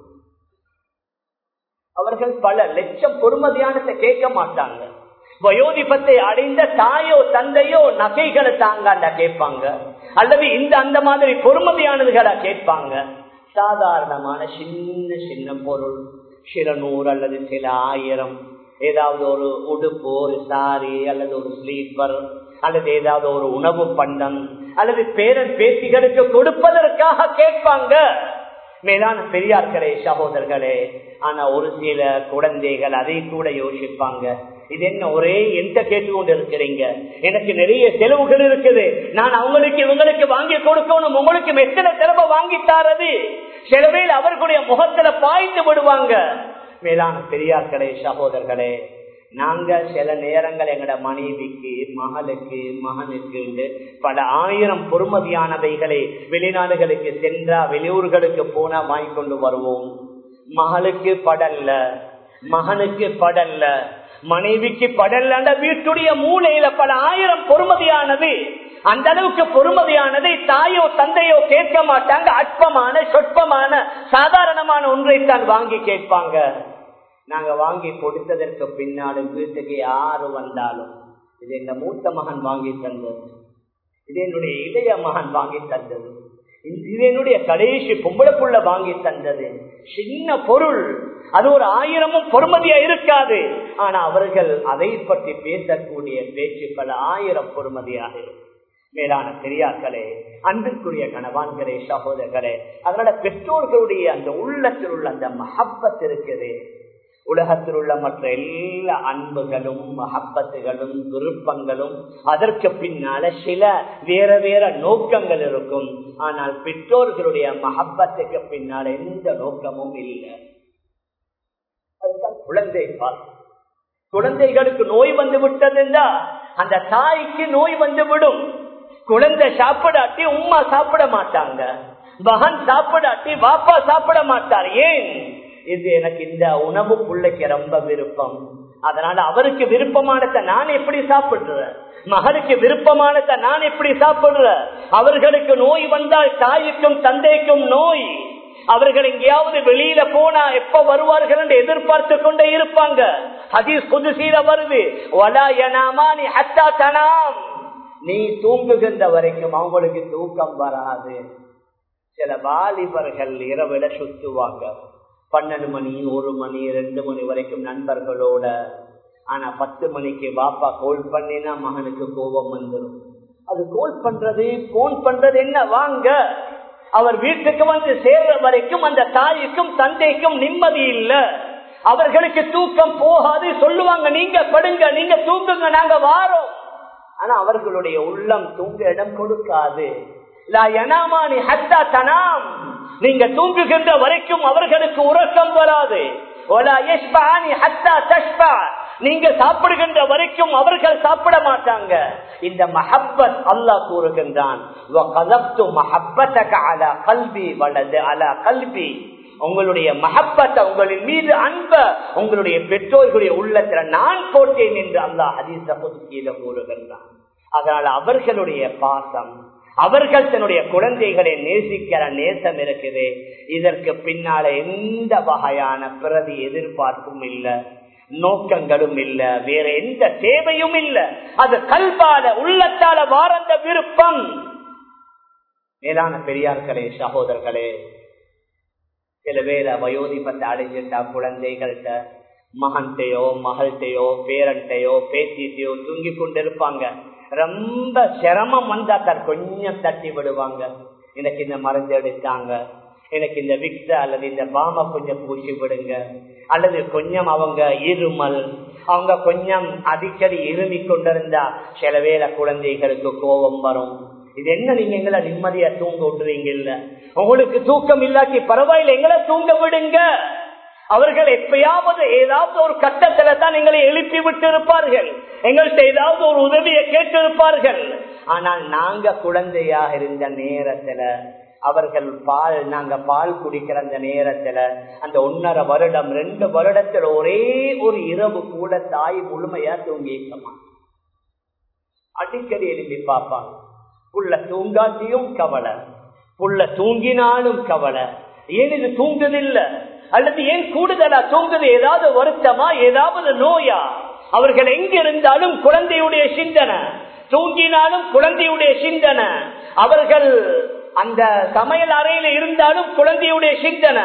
A: அவர்கள் பல லட்சம் பொறுமதியானத்தை கேட்க மாட்டாங்க வயோதிபத்தை அடைந்த தாயோ தந்தையோ நகைகளை தாங்காண்டா கேட்பாங்க அல்லது இந்த அந்த மாதிரி பொறுமதியானதுகளா கேட்பாங்க சாதாரணமான சின்ன சின்ன பொருள் சில நூறு அல்லது சில ஆயிரம் ஏதாவது ஒரு உடுப்பு ஒரு சாரி அல்லது ஒரு ஸ்லீப்பர் அல்லது ஏதாவது ஒரு உணவு பண்டம் அல்லது பேரன் பேத்திகளுக்கு கொடுப்பதற்காக கேட்பாங்க மேலான பெரியார்களே சகோதரர்களே ஆனா ஒரு சில குழந்தைகள் அதை கூட யோசிப்பாங்க இது என்ன ஒரே எந்த கேட்டுக்கொண்டு இருக்கிறீங்க எனக்கு நிறைய செலவுகள் இருக்குது நான் அவங்களுக்கு இவங்களுக்கு வாங்கி கொடுக்கணும் உங்களுக்கு எத்தனை செலவை வாங்கி தாரது சிலவேல் அவர்களுடைய முகத்துல பாய்ந்து விடுவாங்க மேலான பெரியார்களே சகோதரர்களே நாங்க சில நேரங்கள் எங்கட மனைவிக்கு மகளுக்கு மகனுக்கு பல ஆயிரம் பொறுமதியானவைகளை வெளிநாடுகளுக்கு சென்றா வெளியூர்களுக்கு போனா வாங்கி கொண்டு வருவோம் மகளுக்கு படல்ல மகனுக்கு படல்ல மனைவிக்கு படல்ல வீட்டுடைய மூலையில பல ஆயிரம் பொறுமதியானது அந்த அளவுக்கு பொறுமதியானதை தாயோ தந்தையோ கேட்க மாட்டாங்க அற்பமான சொற்பமான சாதாரணமான ஒன்றைத்தான் வாங்கி கேட்பாங்க நாங்க வாங்கி கொடுத்ததற்கு பின்னாலும் வீட்டுக்கு யாரு வந்தாலும் இது எங்க மூத்த மகன் வாங்கி தந்தது இது என்னுடைய இளைய மகன் வாங்கி தந்தது இது என்னுடைய கடைசி பொம்பளைப்புள்ள வாங்கி தந்தது சின்ன பொருள் அது ஒரு ஆயிரமும் பொறுமதியா இருக்காது ஆனா அவர்கள் அதை பற்றி பேசக்கூடிய பேச்சு பல ஆயிரம் பொறுமதியாக இருக்கும் மேலான பெரியார்களே அன்பிற்குரிய கணவான்களே சகோதரர்களே அதனால பெற்றோர்களுடைய அந்த உள்ளத்தில் உள்ள அந்த மஹப்பத் இருக்குது உலகத்தில் உள்ள மற்ற எல்லா அன்புகளும் மகப்பத்துகளும் விருப்பங்களும் அதற்கு பின்னால சில வேற வேற நோக்கங்கள் இருக்கும் ஆனால் பெற்றோர்களுடைய மகப்பத்துக்கு பின்னால எந்த நோக்கமும் இல்லை அதுதான் குழந்தை பால் குழந்தைகளுக்கு நோய் வந்து விட்டதுண்டா அந்த தாய்க்கு நோய் வந்து விடும் குழந்தை சாப்பிடாட்டி உமா சாப்பிட மாட்டாங்க மகன் சாப்பிடாட்டி பாப்பா சாப்பிட மாட்டார் ஏன் இது எனக்கு இந்த உணவு பிள்ளைக்கு ரொம்ப விருப்பம் அதனால அவருக்கு விருப்பமானதை நான் எப்படி சாப்பிடுறேன் மகனுக்கு விருப்பமானதை நான் எப்படி சாப்பிடுறேன் அவர்களுக்கு நோய் வந்தால் தாய்க்கும் தந்தைக்கும் நோய் அவர்கள் எங்கேயாவது வெளியில போனா எப்ப வருவார்கள் என்று எதிர்பார்த்து கொண்டே இருப்பாங்க ஹதீஸ் புதுசீல வருது வலா எனாமா நீ ஹத்தா தனாம் நீ தூங்குகின்ற வரைக்கும் அவங்களுக்கு தூக்கம் வராது சில வாலிபர்கள் இரவிட சுத்துவாங்க பன்னெண்டு மணி ஒரு மணி ரெண்டு மணி வரைக்கும் நண்பர்களோட ஆனா பத்து மணிக்கு பாப்பா கோல் பண்ணினா மகனுக்கு கோபம் வந்துடும் அது கோல் பண்றது போன் பண்றது என்ன வாங்க அவர் வீட்டுக்கு வந்து சேர்ற வரைக்கும் அந்த தாய்க்கும் தந்தைக்கும் நிம்மதி இல்ல அவர்களுக்கு தூக்கம் போகாது சொல்லுவாங்க நீங்க படுங்க நீங்க தூங்குங்க நாங்க வாரோம் ஆனா அவர்களுடைய உள்ளம் தூங்க இடம் கொடுக்காது நீங்க தூங்குகின்ற வரைக்கும் அவர்களுக்கு உறக்கம் வராது நீங்க சாப்பிடுகின்ற வரைக்கும் அவர்கள் சாப்பிட மாட்டாங்க இந்த மஹப்பத் அல்லா கூறுகின்றான் உங்களுடைய மஹப்பத்தை உங்களின் மீது அன்ப உங்களுடைய பெற்றோர்களுடைய உள்ளத்துல நான் போட்டேன் என்று அல்லாஹ் ஹதீச புதுக்கீழ கூறுகின்றான் அதனால் அவர்களுடைய பாசம் அவர்கள் தன்னுடைய குழந்தைகளை நேசிக்கிற நேசம் இருக்குது இதற்கு பின்னால எந்த வகையான பிரதி எதிர்பார்ப்பும் இல்லை நோக்கங்களும் இல்ல வேற எந்த தேவையும் இல்ல அது கல்பால உள்ளத்தால வாரந்த விருப்பம் மேலான பெரியார்களே சகோதரர்களே சில பேர வயோதிபத்தை அடைஞ்சிட்டா குழந்தைகள்கிட்ட மகன்கிட்டயோ மகள்கிட்டயோ பேரன்ட்டையோ பேத்திட்டையோ தூங்கி கொண்டிருப்பாங்க ரொம்ப சிரமம் வந்தா தர் கொஞ்சம் தட்டி விடுவாங்க எனக்கு இந்த மருந்து எடுத்தாங்க எனக்கு இந்த விக்ஸ அல்லது இந்த பாம கொஞ்சம் பூசி விடுங்க அல்லது கொஞ்சம் அவங்க இருமல் அவங்க கொஞ்சம் அடிக்கடி இருமி கொண்டிருந்தா சில வேளை குழந்தைகளுக்கு கோபம் வரும் இது என்ன நீங்க எங்களை நிம்மதியா தூங்க விட்டுறீங்க இல்ல உங்களுக்கு தூக்கம் இல்லாட்டி பரவாயில்ல எங்களை தூங்க விடுங்க அவர்கள் எப்பயாவது ஏதாவது ஒரு கட்டத்துல தான் எங்களை எழுப்பி விட்டு இருப்பார்கள் எங்கள்கிட்ட ஏதாவது ஒரு உதவியை கேட்டு இருப்பார்கள் ஆனால் நாங்க குழந்தையாக இருந்த நேரத்துல அவர்கள் பால் நாங்க பால் குடிக்கிற அந்த நேரத்துல அந்த ஒன்னரை வருடம் ரெண்டு வருடத்துல ஒரே ஒரு இரவு கூட தாய் முழுமையா தூங்கிக்கமா அடிக்கடி எழுப்பி பார்ப்பாங்க புள்ள தூங்காட்டியும் கவலை புள்ள தூங்கினாலும் கவலை ஏன் இது தூங்குதில்லை அல்லது ஏன் கூடுதலா தூங்குது ஏதாவது வருத்தமா ஏதாவது நோயா அவர்கள் எங்க இருந்தாலும் குழந்தையுடைய சிந்தனை தூங்கினாலும் குழந்தையுடைய சிந்தனை அவர்கள் அந்த சமையல் அறையில இருந்தாலும் குழந்தையுடைய சிந்தனை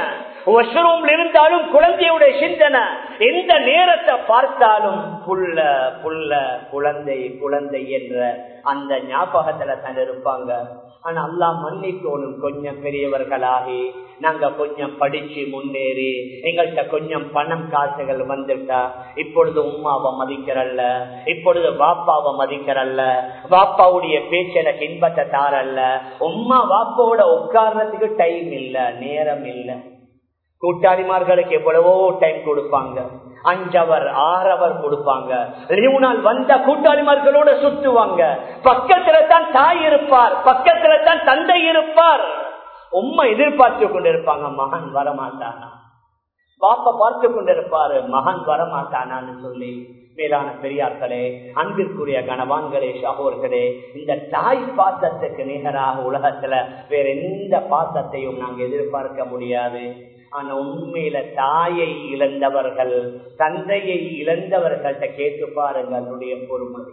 B: வாஷ்ரூம்ல இருந்தாலும் குழந்தையுடைய சிந்தனை எந்த நேரத்தை பார்த்தாலும் புள்ள புள்ள குழந்தை குழந்தை என்ற அந்த ஞாபகத்துல தான் இருப்பாங்க ஆனா அல்லா மன்னிக்கோணும் கொஞ்சம் பெரியவர்களாகி நாங்க கொஞ்சம் படிச்சு முன்னேறி எங்கள்கிட்ட கொஞ்சம் பணம் காசுகள் வந்துட்டா இப்பொழுது உமாவை மதிக்கிறல்ல இப்பொழுது வாப்பாவை மதிக்கிறல்ல வாப்பாவுடைய பேச்சு எனக்கு இன்பத்தை தாரல்ல உமா வாப்பாவோட உட்கார்றதுக்கு டைம் இல்ல நேரம் இல்ல கூட்டாளிமார்களுக்கு எவ்வளவோ டைம் கொடுப்பாங்க அஞ்சவர் ஆறவர் கொடுப்பாங்க லீவு நாள் வந்த கூட்டாளிமார்களோட சுத்துவாங்க பக்கத்துல தான் தாய் இருப்பார் பக்கத்துல தான் தந்தை இருப்பார் உண்மை எதிர்பார்த்து கொண்டிருப்பாங்க மகன் வரமாட்டானா பாப்பா பார்த்து கொண்டிருப்பாரு மகன் வரமாட்டானான்னு சொல்லி மேலான பெரியார்களே அன்பிற்குரிய கணவான்களே சகோர்களே இந்த தாய் பாசத்துக்கு நிகராக உலகத்துல வேற எந்த பாசத்தையும் நாங்க எதிர்பார்க்க முடியாது ஆனா உண்மையில தாயை இழந்தவர்கள் தந்தையை இழந்தவர்கள்ட்ட கேட்டு பாருங்கள் அதனுடைய பொறுமதி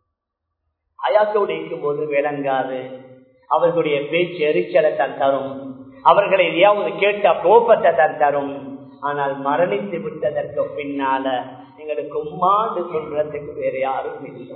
B: அயாத்தோடு இருக்கும் போது விளங்காது அவர்களுடைய பேச்சு எரிச்சலை தான் தரும் அவர்களை எதையாவது கேட்ட கோபத்தை தான் தரும் ஆனால் மரணித்து விட்டதற்கு பின்னால எங்களுக்கு உம்மாண்டு சொல்றதுக்கு வேற யாரும் இல்லை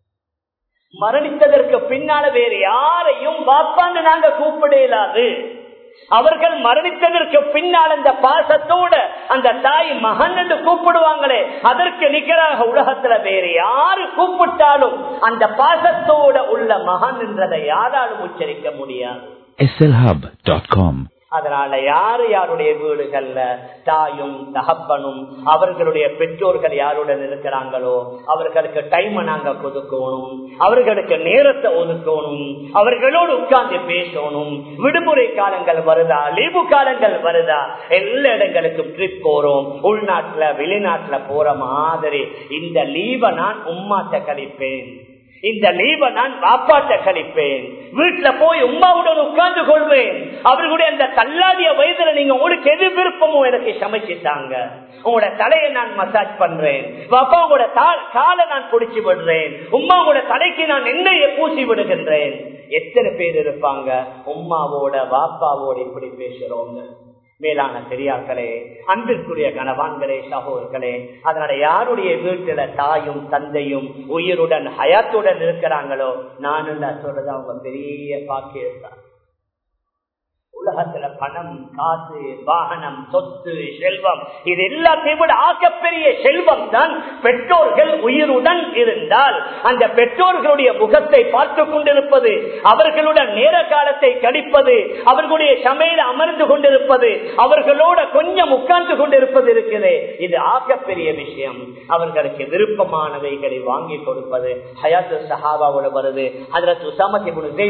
B: மரணித்ததற்கு பின்னால வேற யாரையும் பாப்பான்னு நாங்க கூப்பிட இயலாது அவர்கள் மரணித்ததற்கு பின்னால் அந்த பாசத்தோட அந்த தாய் மகன் என்று கூப்பிடுவாங்களே அதற்கு நிகராக உலகத்துல வேற யாரு கூப்பிட்டாலும் அந்த பாசத்தோட உள்ள மகன் என்றதை யாராலும் உச்சரிக்க முடியாது
C: slhub.com
B: அதனால யாரு யாருடைய வீடுகள்ல தாயும் தகப்பனும் அவர்களுடைய பெற்றோர்கள் யாருடன் இருக்கிறாங்களோ அவர்களுக்கு டைம் நாங்க கொடுக்கணும் அவர்களுக்கு நேரத்தை ஒதுக்கணும் அவர்களோடு உட்கார்ந்து பேசணும் விடுமுறை காலங்கள் வருதா லீவு காலங்கள் வருதா எல்லா இடங்களுக்கும் ட்ரிப் போறோம் உள்நாட்டுல வெளிநாட்டுல போற மாதிரி இந்த லீவை நான் உம்மாட்ட கழிப்பேன் இந்த லீவை நான் வாப்பாட்ட கழிப்பேன் வீட்டுல போய் உமாவுடன் உட்கார்ந்து கொள்வேன் அவர்களுடைய அந்த தள்ளாடிய வயதுல நீங்க உங்களுக்கு எது விருப்பமோ எனக்கு சமைச்சுட்டாங்க உங்களோட தலையை நான் மசாஜ் பண்றேன் பாப்பா உங்களோட காலை நான் பிடிச்சி விடுறேன் உமா உங்களோட தலைக்கு நான் எண்ணெயை பூசி விடுகின்றேன் எத்தனை பேர் இருப்பாங்க உமாவோட வாப்பாவோட இப்படி பேசுறோங்க மேலான பெரியார்களே அன்பிற்குரிய கணவான்களே சகோதர்களே அதனால யாருடைய வீட்டுல தாயும் தந்தையும் உயிருடன் ஹயாத்துடன் இருக்கிறாங்களோ நானும் சொல்றது அவங்க பெரிய பாக்கியத்தான் உலகத்துல பணம் காசு வாகனம் சொத்து செல்வம் இது எல்லாத்தையும் விட ஆகப்பெரிய செல்வம் தான் பெற்றோர்கள் உயிருடன் இருந்தால் அந்த பெற்றோர்களுடைய முகத்தை பார்த்து கொண்டிருப்பது அவர்களுடன் நேர காலத்தை கழிப்பது அவர்களுடைய சமையல அமர்ந்து கொண்டிருப்பது அவர்களோட கொஞ்சம் உட்கார்ந்து கொண்டிருப்பது இருக்குது இது ஆகப்பெரிய விஷயம் அவர்களுக்கு விருப்பமானவைகளை வாங்கி கொடுப்பது ஹயாத்து சஹாபாவோட வருது அதுல சுசமதி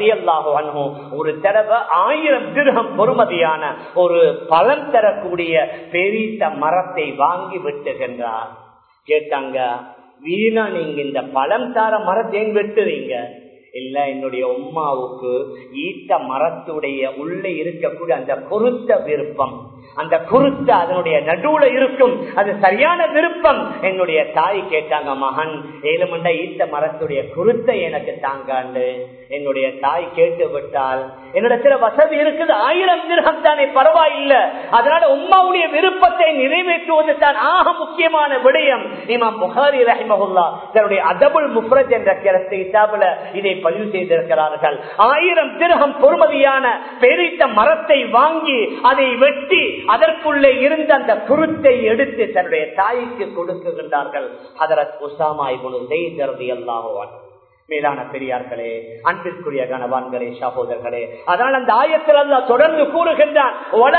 B: ஒரு தடவை ஆயிரம் திருகம் பொறுமதியான ஒரு பலன் தரக்கூடிய பெரிய மரத்தை வாங்கி விட்டுகின்றார் கேட்டாங்க வீணா நீங்க இந்த பழம் தார மரத்தை எங்க வெட்டுறீங்க இல்ல என்னுடைய உமாவுக்கு ஈட்ட மரத்துடைய உள்ளே இருக்கக்கூடிய அந்த குருத்த விருப்பம் அந்த குருத்த அதனுடைய நடுவுல இருக்கும் அது சரியான விருப்பம் என்னுடைய தாய் கேட்டாங்க மகன் ஏழுமண்ட ஈட்ட மரத்துடைய குருத்தை எனக்கு தாங்காண்டு என்னுடைய தாய் கேட்டு விட்டால் என்னிடத்துல வசதி இருக்குது ஆயிரம் திருகம் தானே பரவாயில்லை அதனால உம்மாவுடைய விருப்பத்தை நிறைவேற்றுவது தான் ஆக முக்கியமான விடயம் இமாம் புகாரி ரஹிமகுல்லா தன்னுடைய அதபுல் முஃப்ரத் என்ற கிதாபுல இதை பதிவு செய்திருக்கிறார்கள் ஆயிரம் திருகம் பொறுமதியான பெரித்த மரத்தை வாங்கி அதை வெட்டி அதற்குள்ளே இருந்த அந்த குருத்தை எடுத்து தன்னுடைய தாய்க்கு கொடுக்குகின்றார்கள் அதற்கு உசாமா இவனு செய்தி எல்லாவான் மேலான பெரியார்களே அன்பிற்குரிய கணவான்களே சகோதரர்களே அதனால் அந்த ஆயத்தில் அல்ல தொடர்ந்து கூறுகின்றான்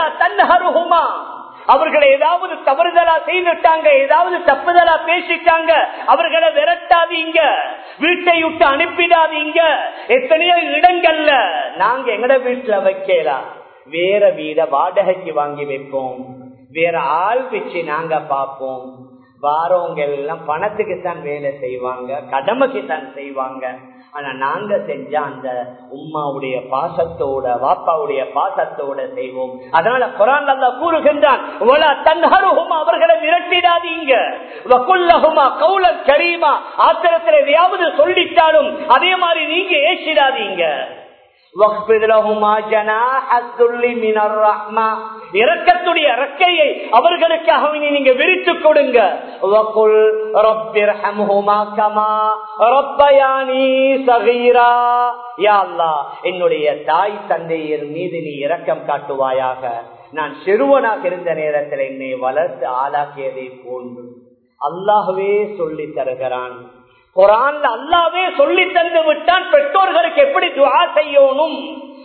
B: அவர்களை ஏதாவது தவறுதலா செய்துட்டாங்க ஏதாவது தப்புதலா பேசிட்டாங்க அவர்களை விரட்டாதீங்க வீட்டை விட்டு அனுப்பிடாதீங்க எத்தனையோ இடங்கள்ல நாங்க எங்கட வீட்டுல வைக்கலாம் வேற வீட வாடகைக்கு வாங்கி வைப்போம் வேற ஆள் வச்சு நாங்க பார்ப்போம் வாரவங்க எல்லாம் பணத்துக்கு தான் வேலை செய்வாங்க கடமைக்கு தான் செய்வாங்க ஆனா நாங்க செஞ்ச அந்த உம்மாவுடைய பாசத்தோட வாப்பாவுடைய பாசத்தோட செய்வோம் அதனால குரான் அல்லா கூறுகின்றான் அவர்களை விரட்டிடாதீங்க கௌலன் கரீமா ஆத்திரத்தில் எதையாவது சொல்லிட்டாலும் அதே மாதிரி நீங்க ஏசிடாதீங்க இறக்கத்துடைய இறக்கையை அவர்களுக்காக நீங்க விரித்து கொடுங்க என்னுடைய தாய் தந்தையர் மீது நீ இரக்கம் காட்டுவாயாக நான் சிறுவனாக இருந்த நேரத்தில் என்னை வளர்த்து ஆளாக்கியதை போன்று அல்லாஹவே சொல்லி தருகிறான் குரான்ல அல்லாவே சொல்லி தந்து விட்டான் பெற்றோர்களுக்கு எப்படி துவா செய்யணும்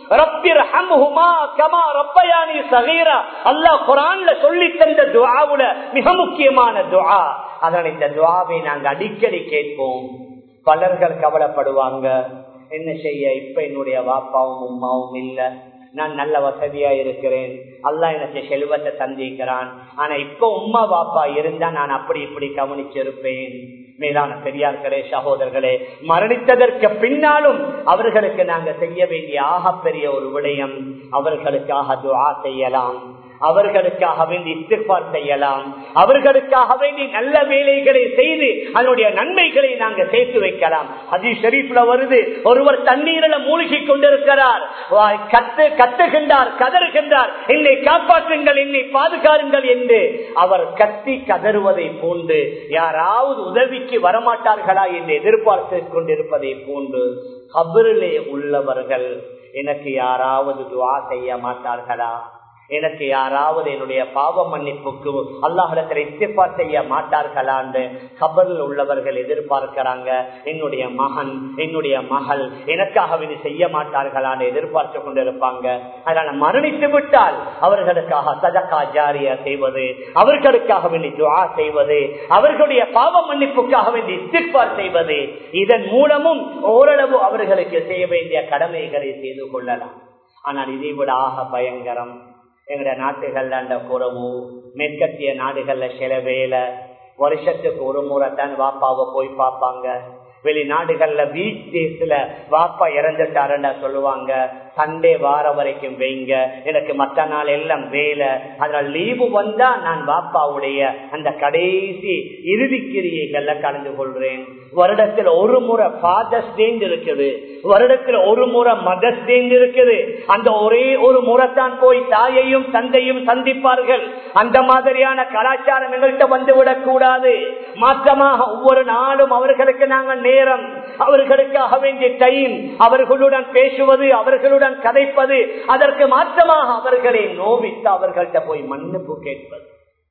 B: சொல்லி தந்த துவாவுல மிக முக்கியமான துவா அதனால் இந்த துவாவை நாங்க அடிக்கடி கேட்போம் பலர்கள் கவலைப்படுவாங்க என்ன செய்ய இப்ப என்னுடைய வாப்பாவும் உமாவும் இல்ல நான் நல்ல வசதியா இருக்கிறேன் அல்லா எனக்கு செல்வத்தை தந்திக்கிறான் ஆனா இப்ப உமா பாப்பா இருந்தா நான் அப்படி இப்படி கவனிச்சிருப்பேன் மேலான பெரியார்களே சகோதரர்களே மரணித்ததற்கு பின்னாலும் அவர்களுக்கு நாங்க செய்ய வேண்டிய ஆகப்பெரிய ஒரு விடயம் அவர்களுக்காக துவா செய்யலாம் அவர்களுக்காக வேண்டி இஸ்திஃபார் செய்யலாம் அவர்களுக்காக வேண்டி நல்ல வேலைகளை செய்து அதனுடைய நன்மைகளை நாங்க சேர்த்து வைக்கலாம் அது ஷெரீப்ல வருது ஒருவர் தண்ணீரில் மூழ்கி கொண்டிருக்கிறார் கத்து கத்துகின்றார் கதறுகின்றார் என்னை காப்பாற்றுங்கள் என்னை பாதுகாருங்கள் என்று அவர் கத்தி கதறுவதை போன்று யாராவது உதவிக்கு வரமாட்டார்களா என்று எதிர்பார்த்து கொண்டிருப்பதை போன்று கபரிலே உள்ளவர்கள் எனக்கு யாராவது துவா செய்ய மாட்டார்களா எனக்கு யாராவது என்னுடைய பாவ மன்னிப்புக்கு அல்லாஹிடத்தில் இஸ்திஃபா செய்ய மாட்டார்களான்னு கபரில் உள்ளவர்கள் எதிர்பார்க்கிறாங்க என்னுடைய மகன் என்னுடைய மகள் எனக்காக இது செய்ய மாட்டார்களான்னு எதிர்பார்த்து கொண்டிருப்பாங்க அதனால மரணித்து விட்டால் அவர்களுக்காக சதக்கா ஜாரியா செய்வது அவர்களுக்காக வேண்டி துவா செய்வது அவர்களுடைய பாவ மன்னிப்புக்காக வேண்டி இஸ்திஃபார் செய்வது இதன் மூலமும் ஓரளவு அவர்களுக்கு செய்ய வேண்டிய கடமைகளை செய்து கொள்ளலாம் ஆனால் இதை விட ஆக பயங்கரம் எங்கட நாட்டுகள்ல அந்த குறவு மேற்கத்திய நாடுகள்ல சில வேலை வருஷத்துக்கு ஒரு முறை தான் வாப்பாவை போய் பார்ப்பாங்க வெளிநாடுகள்ல வீக் டேஸ்ல வாப்பா இறந்துட்டாருன்னா சொல்லுவாங்க சண்டே வார வரைக்கும் வைங்க எனக்கு மற்ற நாள் எல்லாம் வேலை அதனால லீவு வந்தா நான் வாப்பாவுடைய அந்த கடைசி இறுதி கிரியைகள்ல கலந்து கொள்றேன் வருடத்தில் ஒரு முறை ஃபாதர்ஸ் டேண்ட் இருக்குது வருடத்தில் ஒரு முறை மதர்ஸ் டேண்ட் இருக்குது அந்த ஒரே ஒரு முறை தான் போய் தாயையும் தந்தையும் சந்திப்பார்கள் அந்த மாதிரியான கலாச்சாரம் எங்கள்கிட்ட வந்துவிடக் கூடாது மாற்றமாக ஒவ்வொரு நாளும் அவர்களுக்கு நாங்கள் நேரம் அவர்களுக்காக வேண்டிய டைம் அவர்களுடன் பேசுவது அவர்களுடன் கதைப்பது அதற்கு மாற்றமாக அவர்களை நோவித்து அவர்கள்ட்ட போய் மன்னிப்பு கேட்பது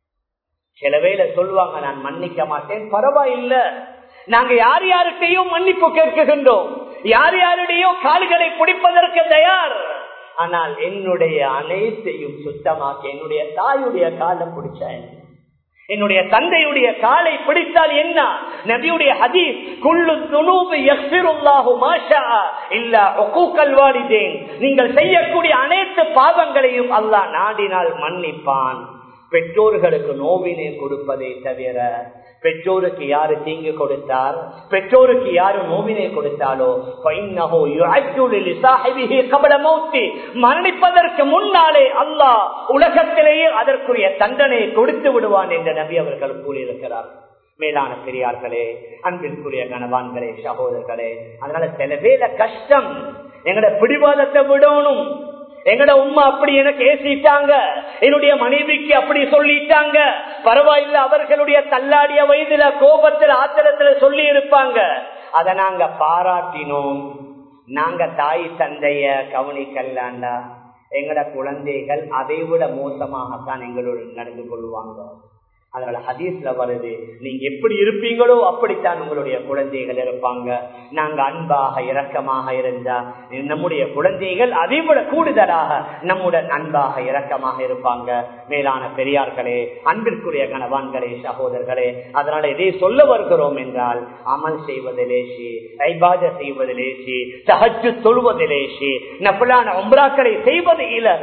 B: சில வேளை சொல்லுவாங்க நான் மன்னிக்க மாட்டேன் பரவாயில்ல நாங்க யார் யார்கிட்டையும் மன்னிப்பு கேட்குகின்றோம் யார் யாருடையும் கால்களை பிடிப்பதற்கு தயார் ஆனால் என்னுடைய அனைத்தையும் சுத்தமாக்கி என்னுடைய தாயுடைய காலை பிடிச்சேன் என்னுடைய தந்தையுடைய காலை பிடித்தால் என்ன நபியுடைய ஹதீஸ் குள்ளு துணூபு யக்ஃபிருல்லாஹு மாஷா இல்ல உக்கூக்கல் வாலிதேன் நீங்கள் செய்யக்கூடிய அனைத்து பாவங்களையும் அல்லாஹ் நாடினால் மன்னிப்பான் பெற்றோர்களுக்கு நோவினை கொடுப்பதை தவிர பெற்றோருக்கு யாரு தீங்கு கொடுத்தார் பெற்றோருக்கு யாரு நோவினை கொடுத்தாலோ மரணிப்பதற்கு முன்னாலே அல்லாஹ் உலகத்திலேயே அதற்குரிய தண்டனையை கொடுத்து விடுவான் என்று நபி அவர்கள் கூறியிருக்கிறார் மேலான பெரியார்களே அன்பிற்குரிய கணவான்களே சகோதரர்களே அதனால சில வேலை கஷ்டம் எங்கட பிடிவாதத்தை விடணும் எங்கட உமா அப்படி எனக்கு ஏசிட்டாங்க என்னுடைய மனைவிக்கு அப்படி சொல்லிட்டாங்க பரவாயில்ல அவர்களுடைய தள்ளாடிய வயதுல கோபத்துல ஆத்திரத்துல சொல்லி இருப்பாங்க அதை நாங்க பாராட்டினோம் நாங்க தாய் தந்தைய கவனிக்கலாண்டா எங்கட குழந்தைகள் அதை விட மோசமாகத்தான் எங்களுடன் நடந்து கொள்வாங்க அதனால ஹதீஸ்ல வருது நீங்க எப்படி இருப்பீங்களோ அப்படித்தான் உங்களுடைய குழந்தைகள் இருப்பாங்க நாங்க அன்பாக இரக்கமாக இருந்தா நம்முடைய குழந்தைகள் அதை விட கூடுதலாக நம்முடன் அன்பாக இரக்கமாக இருப்பாங்க மேலான பெரியார்களே அன்பிற்குரிய கணவான்களே சகோதரர்களே அதனால இதை சொல்ல வருகிறோம் என்றால் அமல் செய்வதிலேசி ஐபாத செய்வதிலேசி சஹஜு தொழுவதிலேசி நபலான உம்ராக்களை செய்வது இலகு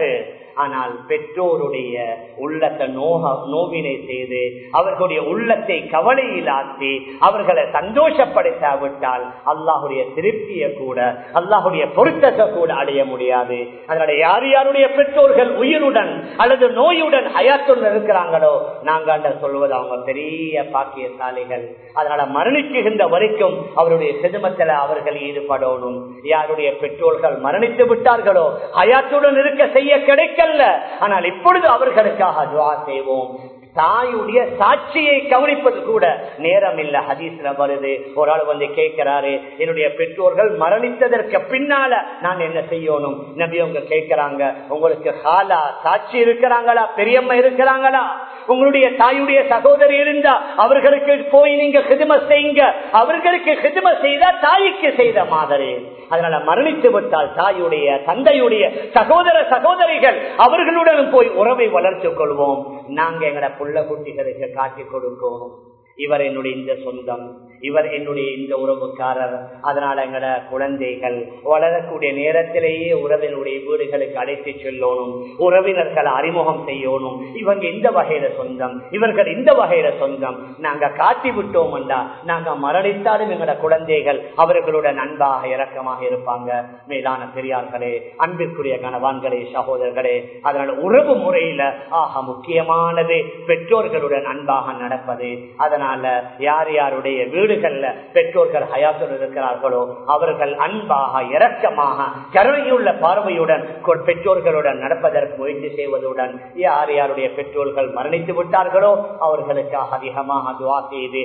B: ஆனால் பெற்றோருடைய உள்ளத்தை நோக நோவினை செய்து அவர்களுடைய உள்ளத்தை கவலையிலாத்தி அவர்களை சந்தோஷப்படுத்தாவிட்டால் அல்லாஹுடைய திருப்தியை கூட அல்லாஹுடைய பொருத்தத்தை கூட அடைய முடியாது அதனால யார் யாருடைய பெற்றோர்கள் உயிருடன் அல்லது நோயுடன் ஹயாத்துடன் இருக்கிறாங்களோ நாங்கள் சொல்வது அவங்க பெரிய பாக்கியசாலிகள் அதனால மரணிக்குகின்ற வரைக்கும் அவருடைய சிதமத்தில் அவர்கள் ஈடுபடணும் யாருடைய பெற்றோர்கள் மரணித்து விட்டார்களோ ஹயாத்துடன் இருக்க செய்ய கிடைக்கல ஆனால் இப்பொழுது அவர்களுக்காக துவா செய்வோம் தாயுடைய சாட்சியை கவனிப்பது கூட நேரம் இல்ல ஹதீஸ்ல வருது ஒரு ஆள் வந்து கேட்கிறாரு என்னுடைய பெற்றோர்கள் மரணித்ததற்கு பின்னால நான் என்ன செய்யணும் நபி அவங்க கேட்கிறாங்க உங்களுக்கு ஹாலா சாட்சி இருக்கிறாங்களா பெரியம்மா இருக்கிறாங்களா உங்களுடைய தாயுடைய சகோதரி இருந்தா அவர்களுக்கு போய் நீங்க ஹிதும செய்யுங்க அவர்களுக்கு ஹிதும செய்தா தாய்க்கு செய்த மாதிரி அதனால மரணித்து விட்டால் தாயுடைய தந்தையுடைய சகோதர சகோதரிகள் அவர்களுடன் போய் உறவை வளர்த்துக் கொள்வோம் நாங்க எங்கட புள்ள குட்டிகளுக்கு காட்டிக் கொடுப்போம் இவர் என்னுடைய இந்த சொந்தம் இவர் என்னுடைய இந்த உறவுக்காரர் அதனால எங்கட குழந்தைகள் வளரக்கூடிய நேரத்திலேயே உறவினுடைய வீடுகளுக்கு அழைத்து செல்லணும் உறவினர்களை அறிமுகம் செய்யணும் இவங்க இந்த வகையில சொந்தம் இவர்கள் இந்த வகையில சொந்தம் நாங்க காட்டி விட்டோம் நாங்க மரணித்தாலும் எங்கட குழந்தைகள் அவர்களுடன் அன்பாக இரக்கமாக இருப்பாங்க மேலான பெரியார்களே அன்பிற்குரிய கணவான்களே சகோதரர்களே அதனால உறவு முறையில ஆக முக்கியமானது பெற்றோர்களுடன் அன்பாக நடப்பது அதனால யார் யாருடைய வீடுகள்ல பெற்றோர்கள் ஹயாத்துடன் இருக்கிறார்களோ அவர்கள் அன்பாக இரக்கமாக கருணையுள்ள பார்வையுடன் பெற்றோர்களுடன் நடப்பதற்கு முயற்சி செய்வதுடன் யார் யாருடைய பெற்றோர்கள் மரணித்து விட்டார்களோ அவர்களுக்காக அதிகமாக துவா செய்து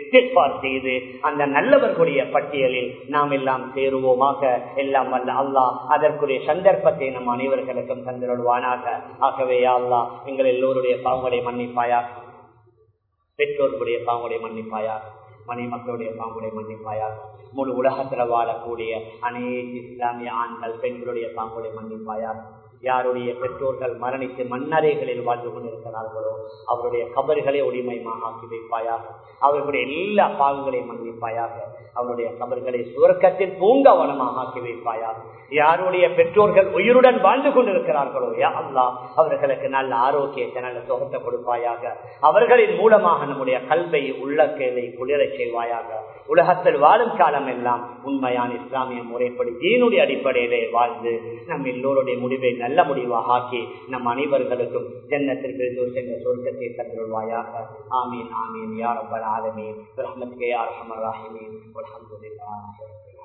B: செய்து அந்த நல்லவர்களுடைய பட்டியலில் நாம் எல்லாம் சேருவோமாக எல்லாம் வல்ல அல்லாஹ் அதற்குரிய சந்தர்ப்பத்தை நம் அனைவர்களுக்கும் தந்திருவானாக ஆகவே அல்லா எங்கள் எல்லோருடைய பாவங்களை மன்னிப்பாயாக பெற்றோர்களுடைய பாவங்களை மன்னிப்பாயாக மனை மக்களுடைய பாம்புடைய மன்னிப்பாயாக முழு உலகத்துல வாழக்கூடிய அனைத்து இஸ்லாமிய ஆண்கள் பெண்களுடைய பாம்புடைய மன்னிப்பாயாக யாருடைய பெற்றோர்கள் மரணித்து மண்ணறைகளில் வாழ்ந்து கொண்டிருக்கிறார்களோ அவருடைய கபர்களை ஒளிமயமாக ஆக்கி வைப்பாயாக அவர்களுடைய எல்லா பாவங்களையும் மன்னிப்பாயாக அவருடைய கபர்களை சுவர்க்கத்தில் பூங்கவனமாக ஆக்கி வைப்பாயாக யாருடைய பெற்றோர்கள் உயிருடன் வாழ்ந்து கொண்டிருக்கிறார்களோ யா அல்லா அவர்களுக்கு நல்ல ஆரோக்கியத்தை நல்ல சுகத்தை கொடுப்பாயாக அவர்களின் மூலமாக நம்முடைய கல்வை உள்ளக்கையை குளிரச் செய்வாயாக உலகத்தில் வாழும் காலம் எல்லாம் உண்மையான இஸ்லாமிய முறைப்படி தீனுடைய அடிப்படையிலே வாழ்ந்து நம் எல்லோருடைய முடிவை நல்ல முடிவாக ஆக்கி நம் அனைவர்களுக்கும் ஜன்னத்திற்கு சென்ற சொர்க்கத்தை தந்துள்வாயாக ஆமீன் ஆமீன் யார் ஆலமீன் ரஹமத்துக்கு யார் ராஹிமீன் அலமதுல்லா